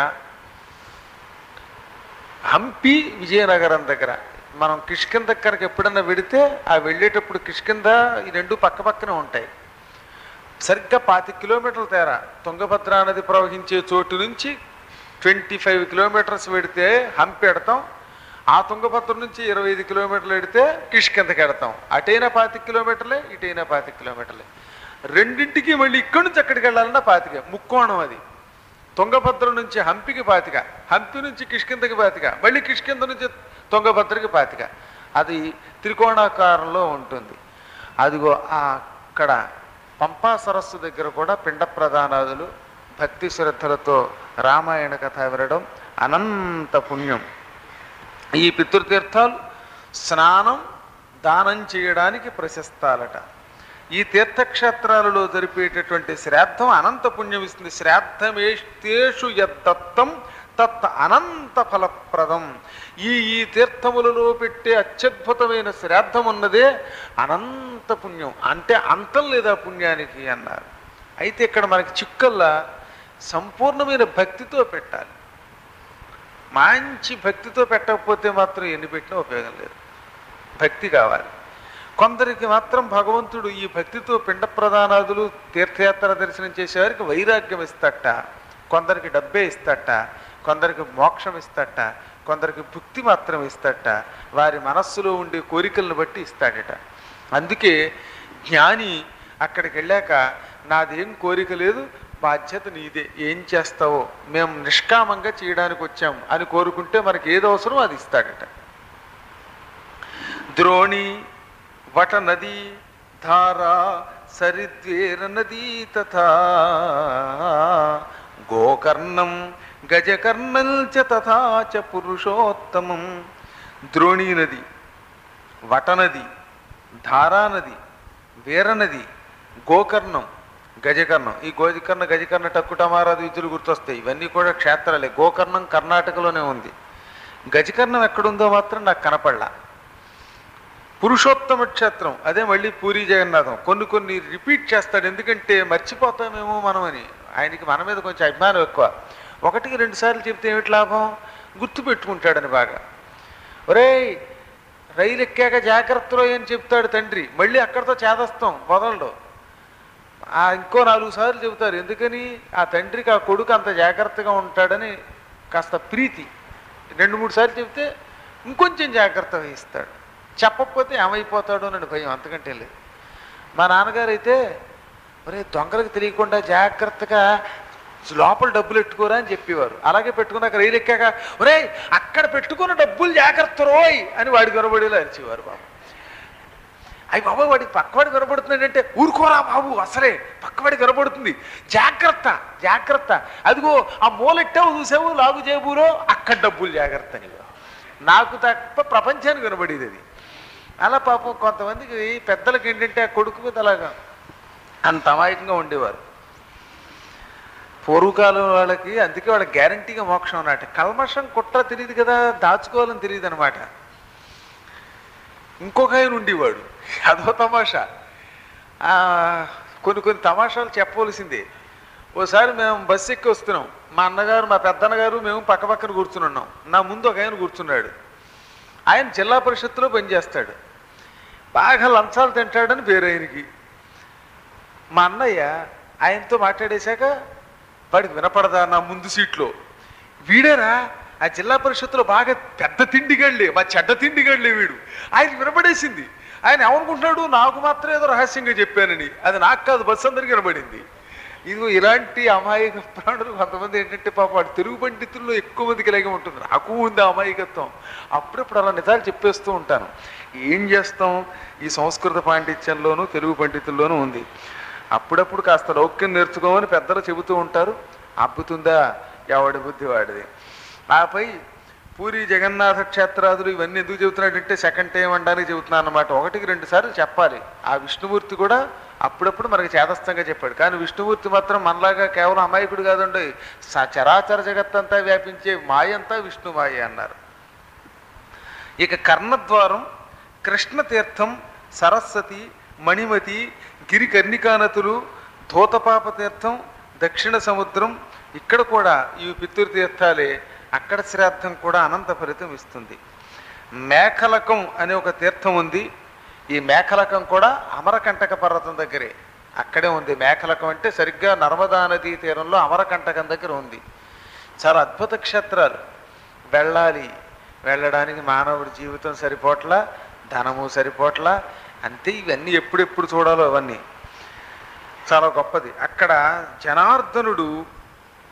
హంపి విజయనగరం దగ్గర మనం కిష్కింద దగ్గరకు ఎప్పుడన్నా వెడితే ఆ వెళ్ళేటప్పుడు కిష్కింద ఈ రెండు పక్క పక్కనే ఉంటాయి సరిగ్గా పాతి కిలోమీటర్ల తేరా తుంగభద్రా నది ప్రవహించే చోటు నుంచి ట్వంటీ ఫైవ్ కిలోమీటర్స్ పెడితే హంపి ఎడతాం ఆ తుంగభద్ర నుంచి ఇరవై ఐదు కిలోమీటర్లు ఎడితే కిష్కిందకి ఎడతాం అటైనా పాతి కిలోమీటర్లే ఇటైనా పాతి కిలోమీటర్లే రెండింటికి మళ్ళీ ఇక్కడి నుంచి అక్కడికి వెళ్ళాలన్నా పాతిక ముక్కోణం అది తుంగభద్ర నుంచి హంపికి పాతిక హంపి నుంచి కిష్కిందకి పాతిక మళ్ళీ కిష్కింద నుంచి తుంగభద్రకి పాతిక అది త్రికోణాకారంలో ఉంటుంది అదిగో ఆ అక్కడ పంపా సరస్సు దగ్గర కూడా పిండ ప్రధానాదులు భక్తి శ్రద్ధలతో రామాయణ కథ వినడం అనంత పుణ్యం ఈ పితృతీర్థాలు స్నానం దానం చేయడానికి ప్రశస్తాలట ఈ తీర్థక్షేత్రాలలో జరిపేటటువంటి శ్రాద్ధం అనంత పుణ్యం ఇస్తుంది శ్రాద్ధమేస్తేషు యద్దత్తం తత్ అనంత ఫలప్రదం ఈ ఈ తీర్థములలో పెట్టే అత్యద్భుతమైన శ్రాద్ధం ఉన్నదే అనంత పుణ్యం అంటే అంతం లేదా పుణ్యానికి అన్నారు అయితే ఇక్కడ మనకి చిక్కల్లా సంపూర్ణమైన భక్తితో పెట్టాలి మంచి భక్తితో పెట్టకపోతే మాత్రం ఎన్ని పెట్టినా ఉపయోగం లేదు భక్తి కావాలి కొందరికి మాత్రం భగవంతుడు ఈ భక్తితో పిండ ప్రదానాదులు తీర్థయాత్ర దర్శనం చేసేవారికి వైరాగ్యం ఇస్తట కొందరికి డబ్బే ఇస్తట కొందరికి మోక్షం ఇస్తట కొందరికి భుక్తి మాత్రం ఇస్తట వారి మనస్సులో ఉండే కోరికలను బట్టి ఇస్తాడట అందుకే జ్ఞాని అక్కడికి వెళ్ళాక నాదేం కోరిక లేదు బాధ్యత నీదే ఏం చేస్తావో మేము నిష్కామంగా చేయడానికి వచ్చాం అని కోరుకుంటే మనకి ఏది అవసరం అది ఇస్తాడట ద్రోణి వట నది ధారా సరిద్వేర నదీ తథా గోకర్ణం గజకర్ణం చ తథా చ పురుషోత్తమం ద్రోణీ నది వటనది ధారానది వీరనది గోకర్ణం గజకర్ణం ఈ గోజకర్ణ గజకర్ణ టక్కుటమారాది విద్యులు గుర్తొస్తాయి ఇవన్నీ కూడా క్షేత్రాలే గోకర్ణం కర్ణాటకలోనే ఉంది గజకర్ణం ఎక్కడుందో మాత్రం నాకు కనపడలా పురుషోత్తమ క్షేత్రం అదే మళ్ళీ పూరి జగన్నాథం కొన్ని కొన్ని రిపీట్ చేస్తాడు ఎందుకంటే మర్చిపోతామేమో మనమని ఆయనకి మన మీద కొంచెం అభిమానం ఎక్కువ ఒకటికి రెండు సార్లు చెప్తే ఏమిటి లాభం గుర్తు పెట్టుకుంటాడని బాగా ఒరేయ్ రైలు ఎక్కాక జాగ్రత్తలో అని చెప్తాడు తండ్రి మళ్ళీ అక్కడితో చేదస్తాం వదలడు ఆ ఇంకో నాలుగు సార్లు చెబుతారు ఎందుకని ఆ తండ్రికి ఆ కొడుకు అంత జాగ్రత్తగా ఉంటాడని కాస్త ప్రీతి రెండు మూడు సార్లు చెప్తే ఇంకొంచెం జాగ్రత్త వహిస్తాడు చెప్పకపోతే ఏమైపోతాడో అని భయం అంతకంటే లేదు మా నాన్నగారు అయితే ఒరే దొంగలకు తెలియకుండా జాగ్రత్తగా లోపల డబ్బులు పెట్టుకోరా అని చెప్పేవారు అలాగే పెట్టుకున్నాక రైలు ఎక్కాక ఒరే అక్కడ పెట్టుకున్న డబ్బులు జాగ్రత్త రోయ్ అని వాడి గొరబడిలో అరిచేవారు బాబు అయ్యి బాబు వాడికి పక్కవాడి కనబడుతున్నాడంటే ఊరుకోరా బాబు అసలే పక్కవాడి కనబడుతుంది జాగ్రత్త జాగ్రత్త అదిగో ఆ మూలెట్టావు చూసావు లాగు జేబులో అక్కడ డబ్బులు జాగ్రత్త అని నాకు తప్ప ప్రపంచానికి కనబడేది అది అలా పాపం కొంతమందికి పెద్దలకి ఏంటంటే ఆ కొడుకు మీద అలాగా అంత అమాయకంగా ఉండేవారు పూర్వకాలం వాళ్ళకి అందుకే వాళ్ళకి గ్యారంటీగా మోక్షం అన్నట్టు కల్మషం కుట్ర తెలియదు కదా దాచుకోవాలని తెలియదు అనమాట ఇంకొక ఆయన ఉండేవాడు అదో తమాషా ఆ, కొన్ని కొన్ని తమాషాలు చెప్పవలసిందే ఓసారి మేము బస్సు ఎక్కి వస్తున్నాం మా అన్నగారు మా పెద్దన్నగారు మేము పక్క పక్కన కూర్చుని నా ముందు ఒక ఆయన కూర్చున్నాడు ఆయన జిల్లా పరిషత్తులో పనిచేస్తాడు బాగా లంచాలు తింటాడని పేరు ఆయనకి మా అన్నయ్య ఆయనతో మాట్లాడేశాక వాడికి వినపడదా నా ముందు సీట్లో వీడేరా ఆ జిల్లా పరిషత్తులో బాగా పెద్ద తిండిగళ్ళే మా చెడ్డ తిండిగళ్ళే వీడు ఆయన వినపడేసింది ఆయన ఏమనుకుంటున్నాడు నాకు మాత్రం ఏదో రహస్యంగా చెప్పానని అది నాకు కాదు బస్సు అందరికీ వినపడింది ఇదిగో ఇలాంటి అమాయక ప్రాణులు కొంతమంది ఏంటంటే పాప వాడు తెలుగు పండితుల్లో ఎక్కువ మందికి ఇలాగే ఉంటుంది నాకు ఉంది ఆ అమాయకత్వం అప్పుడప్పుడు అలా నిజాలు చెప్పేస్తూ ఉంటాను ఏం చేస్తాం ఈ సంస్కృత పాండిత్యంలోనూ తెలుగు పండితుల్లోనూ ఉంది అప్పుడప్పుడు కాస్త లౌక్యం నేర్చుకోమని పెద్దలు చెబుతూ ఉంటారు అబ్బుతుందా ఎవడి బుద్ధి వాడిది ఆపై పూరి జగన్నాథ క్షేత్రాదులు ఇవన్నీ ఎందుకు చెబుతున్నాడంటే సెకండ్ టైం అనడానికి చెబుతున్నాను అనమాట ఒకటికి రెండు సార్లు చెప్పాలి ఆ విష్ణుమూర్తి కూడా అప్పుడప్పుడు మనకి చేదస్తంగా చెప్పాడు కానీ విష్ణుమూర్తి మాత్రం మనలాగా కేవలం అమాయకుడు కాదండి స- చరాచర జగత్తంతా వ్యాపించే మాయంతా విష్ణు మాయ అన్నారు ఇక కర్ణద్వారం కృష్ణతీర్థం సరస్వతి మణిమతి గిరి కర్ణికానతులు ధూతపాప తీర్థం దక్షిణ సముద్రం ఇక్కడ కూడా ఈ పితృతీర్థాలే అక్కడ శ్రాద్ధం కూడా అనంత ఫలితం ఇస్తుంది మేఖలకం అనే ఒక తీర్థం ఉంది ఈ మేఖలకం కూడా అమరకంటక పర్వతం దగ్గరే అక్కడే ఉంది మేఖలకం అంటే సరిగ్గా నర్మదా నదీ తీరంలో అమరకంటకం దగ్గర ఉంది చాలా అద్భుత క్షేత్రాలు వెళ్ళాలి వెళ్ళడానికి మానవుడి జీవితం సరిపోట్ల ధనము సరిపోట్ల అంతే ఇవన్నీ ఎప్పుడెప్పుడు చూడాలో అవన్నీ చాలా గొప్పది అక్కడ జనార్దనుడు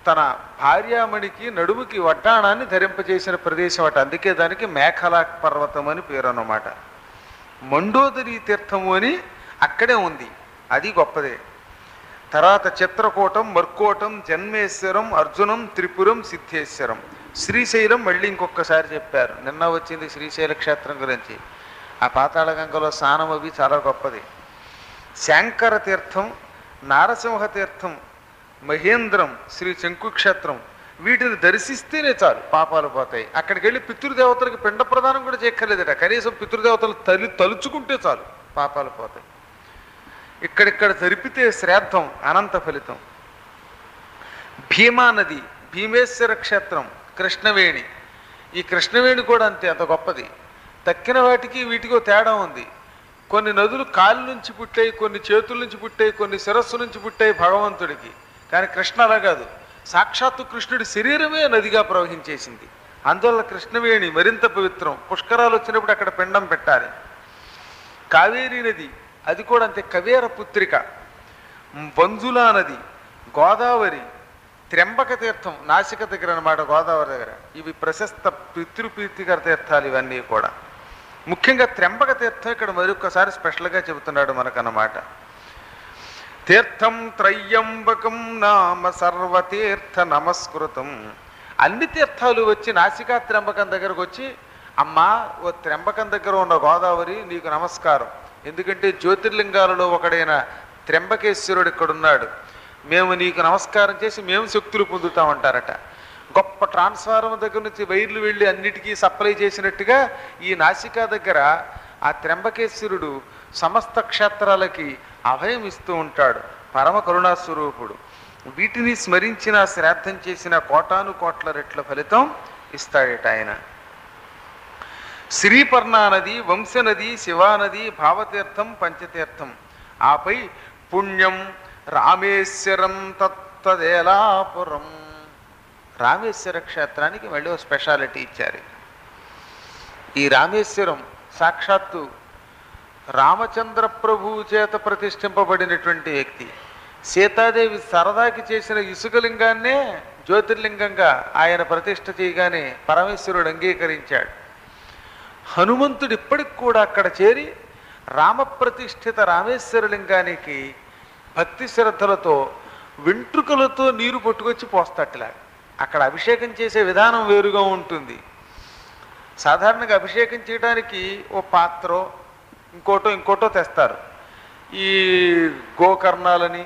తన భార్యామణికి నడుముకి వడ్డాణాన్ని ధరింపజేసిన ప్రదేశం అట అందుకే దానికి మేఖలా పర్వతం అని పేరు అన్నమాట మండోదరి తీర్థము అని అక్కడే ఉంది అది గొప్పదే తర్వాత చిత్రకూటం మర్కోటం జన్మేశ్వరం అర్జునం త్రిపురం సిద్ధేశ్వరం శ్రీశైలం మళ్ళీ ఇంకొకసారి చెప్పారు నిన్న వచ్చింది శ్రీశైల క్షేత్రం గురించి ఆ పాతాళ గంగలో స్నానం అవి చాలా గొప్పది శాంకర తీర్థం నారసింహ తీర్థం మహేంద్రం శ్రీ శంకుక్షేత్రం వీటిని దర్శిస్తేనే చాలు పాపాలు పోతాయి అక్కడికి వెళ్ళి పితృదేవతలకు పిండ ప్రదానం కూడా చేయక్కర్లేదట కనీసం పితృదేవతలు తల్లి తలుచుకుంటే చాలు పాపాలు పోతాయి ఇక్కడిక్కడ జరిపితే శ్రాద్ధం అనంత ఫలితం భీమా నది భీమేశ్వర క్షేత్రం కృష్ణవేణి ఈ కృష్ణవేణి కూడా అంతే అంత గొప్పది తక్కిన వాటికి వీటికో తేడా ఉంది కొన్ని నదులు కాలు నుంచి పుట్టాయి కొన్ని చేతుల నుంచి పుట్టాయి కొన్ని శిరస్సు నుంచి పుట్టాయి భగవంతుడికి కానీ కృష్ణ అలా కాదు సాక్షాత్తు కృష్ణుడి శరీరమే నదిగా ప్రవహించేసింది అందువల్ల కృష్ణవేణి మరింత పవిత్రం పుష్కరాలు వచ్చినప్పుడు అక్కడ పిండం పెట్టాలి కావేరీ నది అది కూడా అంతే కవేర పుత్రిక వంజులా నది గోదావరి త్ర్యంబక తీర్థం నాసిక దగ్గర అనమాట గోదావరి దగ్గర ఇవి ప్రశస్త పితృప్రీతికర తీర్థాలు ఇవన్నీ కూడా ముఖ్యంగా త్ర్యంబక తీర్థం ఇక్కడ మరొకసారి స్పెషల్గా చెబుతున్నాడు మనకన్నమాట తీర్థం త్రయ్యంబకం నామ సర్వతీర్థ నమస్కృతం అన్ని తీర్థాలు వచ్చి నాసికా త్ర్యంబకం దగ్గరకు వచ్చి అమ్మా ఓ త్ర్యంబకం దగ్గర ఉన్న గోదావరి నీకు నమస్కారం ఎందుకంటే జ్యోతిర్లింగాలలో ఒకడైన త్ర్యంబకేశ్వరుడు ఇక్కడున్నాడు మేము నీకు నమస్కారం చేసి మేము శక్తులు పొందుతామంటారట గొప్ప ట్రాన్స్ఫార్మర్ దగ్గర నుంచి వైర్లు వెళ్ళి అన్నిటికీ సప్లై చేసినట్టుగా ఈ నాసికా దగ్గర ఆ త్ర్యంబకేశ్వరుడు సమస్త క్షేత్రాలకి అభయం ఇస్తూ ఉంటాడు పరమ కరుణాస్వరూపుడు వీటిని స్మరించిన శ్రాద్ధం చేసిన కోటాను కోట్ల రెట్ల ఫలితం ఇస్తాడట ఆయన శ్రీపర్ణా నది వంశనది శివానది భావతీర్థం పంచతీర్థం ఆపై పుణ్యం రామేశ్వరం తత్తదేలాపురం రామేశ్వర క్షేత్రానికి మళ్ళీ ఒక స్పెషాలిటీ ఇచ్చారు ఈ రామేశ్వరం సాక్షాత్తు రామచంద్ర ప్రభువు చేత ప్రతిష్ఠింపబడినటువంటి వ్యక్తి సీతాదేవి సరదాకి చేసిన ఇసుకలింగాన్నే జ్యోతిర్లింగంగా ఆయన ప్రతిష్ఠ చేయగానే పరమేశ్వరుడు అంగీకరించాడు హనుమంతుడు ఇప్పటికి కూడా అక్కడ చేరి రామప్రతిష్ఠిత రామేశ్వరలింగానికి భక్తి శ్రద్ధలతో వెంట్రుకలతో నీరు పట్టుకొచ్చి పోస్తట్లా అక్కడ అభిషేకం చేసే విధానం వేరుగా ఉంటుంది సాధారణంగా అభిషేకం చేయడానికి ఓ పాత్రో ఇంకోటో ఇంకోటో తెస్తారు ఈ గోకర్ణాలని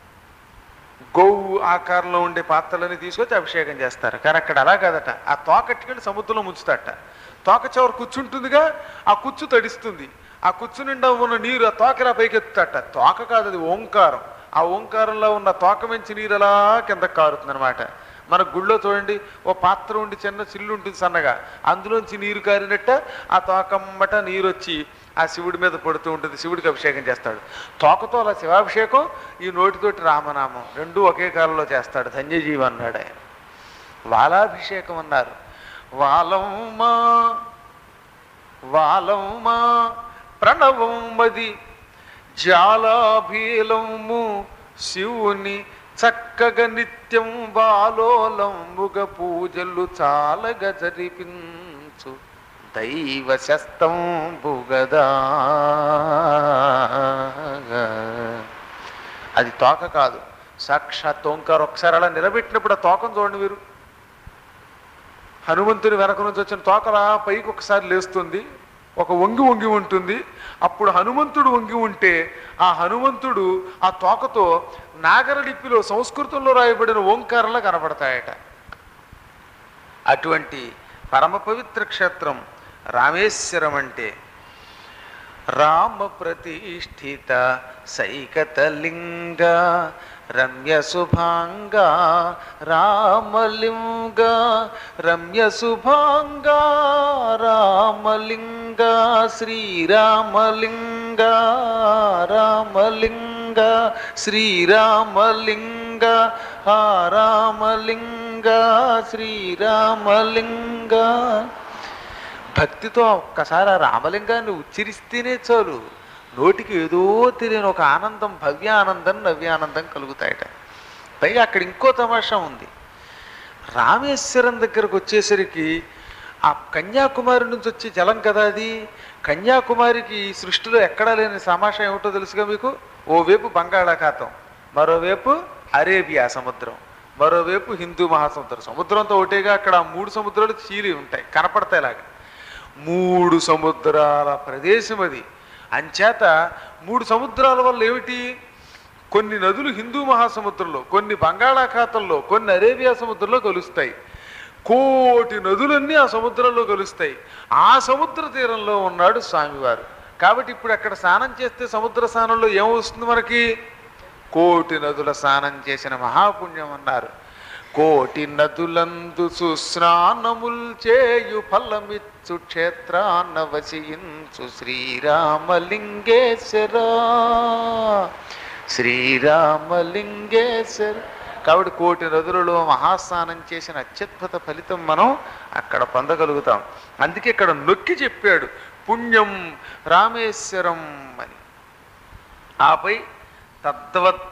గోవు ఆకారంలో ఉండే పాత్రలని తీసుకొచ్చి అభిషేకం చేస్తారు కానీ అక్కడ అలా కాదట ఆ తోకట్టుకెళ్ళి సముద్రంలో ముంచుతాట తోక చివరి కూర్చుంటుందిగా ఆ కుచ్చు తడిస్తుంది ఆ కుచ్చు నిండా ఉన్న నీరు ఆ తోకలా పైకెత్తుతాట తోక కాదు అది ఓంకారం ఆ ఓంకారంలో ఉన్న తోక మంచి నీరు అలా కింద కారుతుంది అనమాట మన గుళ్ళో చూడండి ఓ పాత్ర ఉండి చిన్న చిల్లు ఉంటుంది సన్నగా అందులోంచి నీరు కారినట్ట ఆ తోకమ్మట నీరు వచ్చి ఆ శివుడి మీద పడుతూ ఉంటుంది శివుడికి అభిషేకం చేస్తాడు తోకతో అలా శివాభిషేకం ఈ నోటితోటి రామనామం రెండూ ఒకే కాలంలో చేస్తాడు ధన్యజీవి అన్నాడు ఆయన వాలాభిషేకం అన్నారు వాలమ్మా వాలమ్మా ప్రణవం మది జాలాభీలము శివుని చక్కగా నిత్యం బాలోలంబుగ పూజలు చాలగా జరిపించు దైవ శస్తం బుగదా అది తోక కాదు సాక్షాత్ ఓంకారం ఒకసారి అలా నిలబెట్టినప్పుడు ఆ తోకం చూడండి మీరు హనుమంతుని వెనక నుంచి వచ్చిన తోకలా పైకి ఒకసారి లేస్తుంది ఒక వంగి వంగి ఉంటుంది అప్పుడు హనుమంతుడు వంగి ఉంటే ఆ హనుమంతుడు ఆ తోకతో నాగర లిపిలో సంస్కృతంలో రాయబడిన ఓంకారంలో కనపడతాయట అటువంటి పరమ పవిత్ర క్షేత్రం రామేశ్వరం అంటే రామ ప్రతిష్ఠిత సైకతలింగ రమ్య శుభాంగ రామలింగ రమ్య శుభాంగ రామలింగ శ్రీరామలింగ రామలింగ శ్రీరామలింగ ఆ రామలింగ శ్రీరామలింగ భక్తితో ఒక్కసారి ఆ రామలింగాన్ని ఉచ్చరిస్తేనే చాలు నోటికి ఏదో తెలియని ఒక ఆనందం భవ్యానందం నవ్యానందం కలుగుతాయట పైగా అక్కడ ఇంకో తమాషా ఉంది రామేశ్వరం దగ్గరకు వచ్చేసరికి ఆ కన్యాకుమారి నుంచి వచ్చే జలం కదా అది కన్యాకుమారికి ఈ సృష్టిలో ఎక్కడా లేని సమాషం ఏమిటో తెలుసుగా మీకు ఓవైపు బంగాళాఖాతం మరోవైపు అరేబియా సముద్రం మరోవైపు హిందూ మహాసముద్రం సముద్రంతో ఒకటేగా అక్కడ ఆ మూడు సముద్రాలు చీలి ఉంటాయి కనపడతాయి లాగా మూడు సముద్రాల ప్రదేశం అది అంచేత మూడు సముద్రాల వల్ల ఏమిటి కొన్ని నదులు హిందూ మహాసముద్రంలో కొన్ని బంగాళాఖాతంలో కొన్ని అరేబియా సముద్రంలో కలుస్తాయి కోటి నదులన్నీ ఆ సముద్రంలో కలుస్తాయి ఆ సముద్ర తీరంలో ఉన్నాడు స్వామివారు కాబట్టి ఇప్పుడు అక్కడ స్నానం చేస్తే సముద్ర స్నానంలో ఏమొస్తుంది మనకి కోటి నదుల స్నానం చేసిన మహాపుణ్యం అన్నారు కోటి నదులందు సుస్నానముల్ చేయు ఫలమిచ్చు క్షేత్రాన్న వసించు శ్రీరామలింగేశ్వర శ్రీరామలింగేశ్వర కాబట్టి కోటి నదులలో మహాస్నానం చేసిన అత్యద్భుత ఫలితం మనం అక్కడ పొందగలుగుతాం అందుకే ఇక్కడ నొక్కి చెప్పాడు పుణ్యం రామేశ్వరం అని ఆపై తద్వత్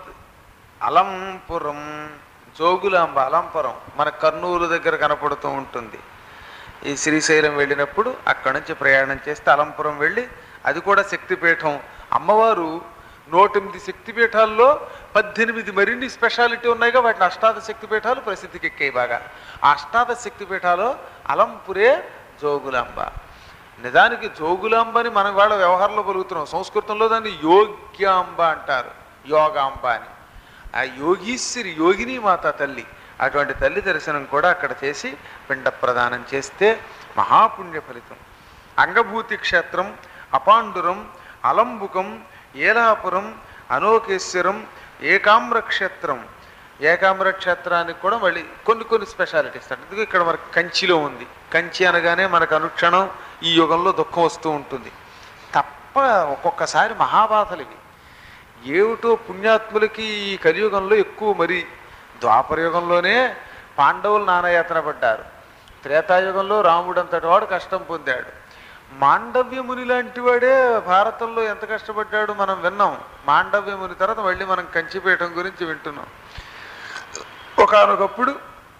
అలంపురం జోగులాంబ అలంపురం మన కర్నూలు దగ్గర కనపడుతూ ఉంటుంది ఈ శ్రీశైలం వెళ్ళినప్పుడు అక్కడి నుంచి ప్రయాణం చేస్తే అలంపురం వెళ్ళి అది కూడా శక్తిపీఠం అమ్మవారు నూటెనిమిది శక్తిపీఠాల్లో పద్దెనిమిది మరిన్ని స్పెషాలిటీ ఉన్నాయిగా వాటిని అష్టాదశ శక్తిపీఠాలు ప్రసిద్ధికి ఎక్కాయి బాగా ఆ అష్టాదశ శక్తిపీఠాలు అలంపురే జోగులాంబ నిజానికి జోగులాంబ అని మనం వాళ్ళ వ్యవహారంలో పలుకుతున్నాం సంస్కృతంలో దాన్ని యోగ్యాంబ అంటారు యోగాంబ అని ఆ యోగీశ్వరి యోగిని మాత తల్లి అటువంటి తల్లి దర్శనం కూడా అక్కడ చేసి పిండ ప్రదానం చేస్తే మహాపుణ్య ఫలితం అంగభూతి క్షేత్రం అపాండురం అలంబుకం ఏలాపురం అనోకేశ్వరం ఏకామ్ర క్షేత్రం ఏకామ్ర క్షేత్రానికి కూడా మళ్ళీ కొన్ని కొన్ని స్పెషాలిటీస్ అంటే ఇదిగో ఇక్కడ మనకు కంచిలో ఉంది కంచి అనగానే మనకు అనుక్షణం ఈ యుగంలో దుఃఖం వస్తూ ఉంటుంది తప్ప ఒక్కొక్కసారి మహాబాధలు ఇవి ఏమిటో పుణ్యాత్ములకి ఈ కలియుగంలో ఎక్కువ మరి ద్వాపరయుగంలోనే పాండవులు నానాయాతన పడ్డారు త్రేతాయుగంలో రాముడు అంతటి వాడు కష్టం పొందాడు మాండవ్య ముని లాంటి వాడే భారతంలో ఎంత కష్టపడ్డాడు మనం విన్నాం మాండవ్య ముని తర్వాత మళ్ళీ మనం కంచిపీఠం గురించి వింటున్నాం ఒకానొకప్పుడు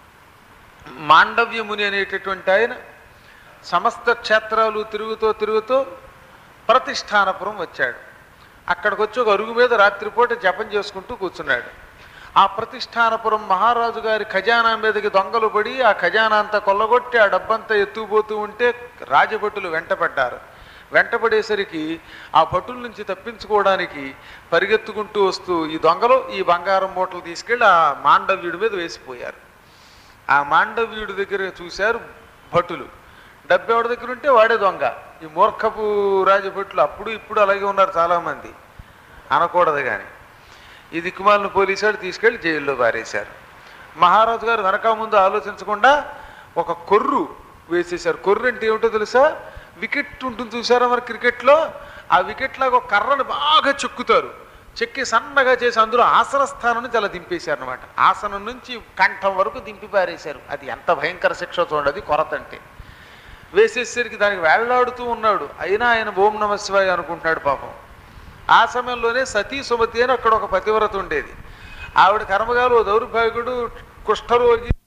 మాండవ్య ముని అనేటటువంటి ఆయన సమస్త క్షేత్రాలు తిరుగుతూ తిరుగుతూ ప్రతిష్టానపురం వచ్చాడు అక్కడికి వచ్చి ఒక అరుగు మీద రాత్రిపూట జపం చేసుకుంటూ కూర్చున్నాడు ఆ ప్రతిష్టానపురం మహారాజు గారి ఖజానా మీదకి దొంగలు పడి ఆ ఖజానా అంతా కొల్లగొట్టి ఆ డబ్బంతా ఎత్తుకుపోతూ ఉంటే రాజభటులు వెంటపడ్డారు వెంటపడేసరికి ఆ భటుల నుంచి తప్పించుకోవడానికి పరిగెత్తుకుంటూ వస్తూ ఈ దొంగలు ఈ బంగారం మూటలు తీసుకెళ్ళి ఆ మాండవ్యుడి మీద వేసిపోయారు ఆ మాండవ్యుడి దగ్గర చూశారు భటులు డబ్బెవడి దగ్గర ఉంటే వాడే దొంగ ఈ మూర్ఖపు రాజభటులు అప్పుడు ఇప్పుడు అలాగే ఉన్నారు చాలామంది అనకూడదు కానీ ఈ దిక్కుమాలను పోలీసాడు తీసుకెళ్లి జైల్లో పారేశారు మహారాజు గారు వెనక ముందు ఆలోచించకుండా ఒక కొర్రు వేసేశారు కొర్రు అంటే ఏమిటో తెలుసా వికెట్ ఉంటుంది చూసారా మరి క్రికెట్లో ఆ వికెట్ లాగా ఒక కర్రను బాగా చెక్కుతారు చెక్కి సన్నగా చేసి అందులో ఆసన స్థానం నుంచి అలా దింపేశారు అనమాట ఆసనం నుంచి కంఠం వరకు దింపి పారేశారు అది ఎంత భయంకర శిక్ష చూడండి కొరత అంటే వేసేసరికి దానికి వేళ్లాడుతూ ఉన్నాడు అయినా ఆయన ఓం నమ శివాయ అనుకుంటున్నాడు పాపం ఆ సమయంలోనే సతీ సుమతి అని అక్కడ ఒక పతివ్రత ఉండేది ఆవిడ కర్మగారు ఓ దౌర్భాగ్యుడు కుష్ఠరోగి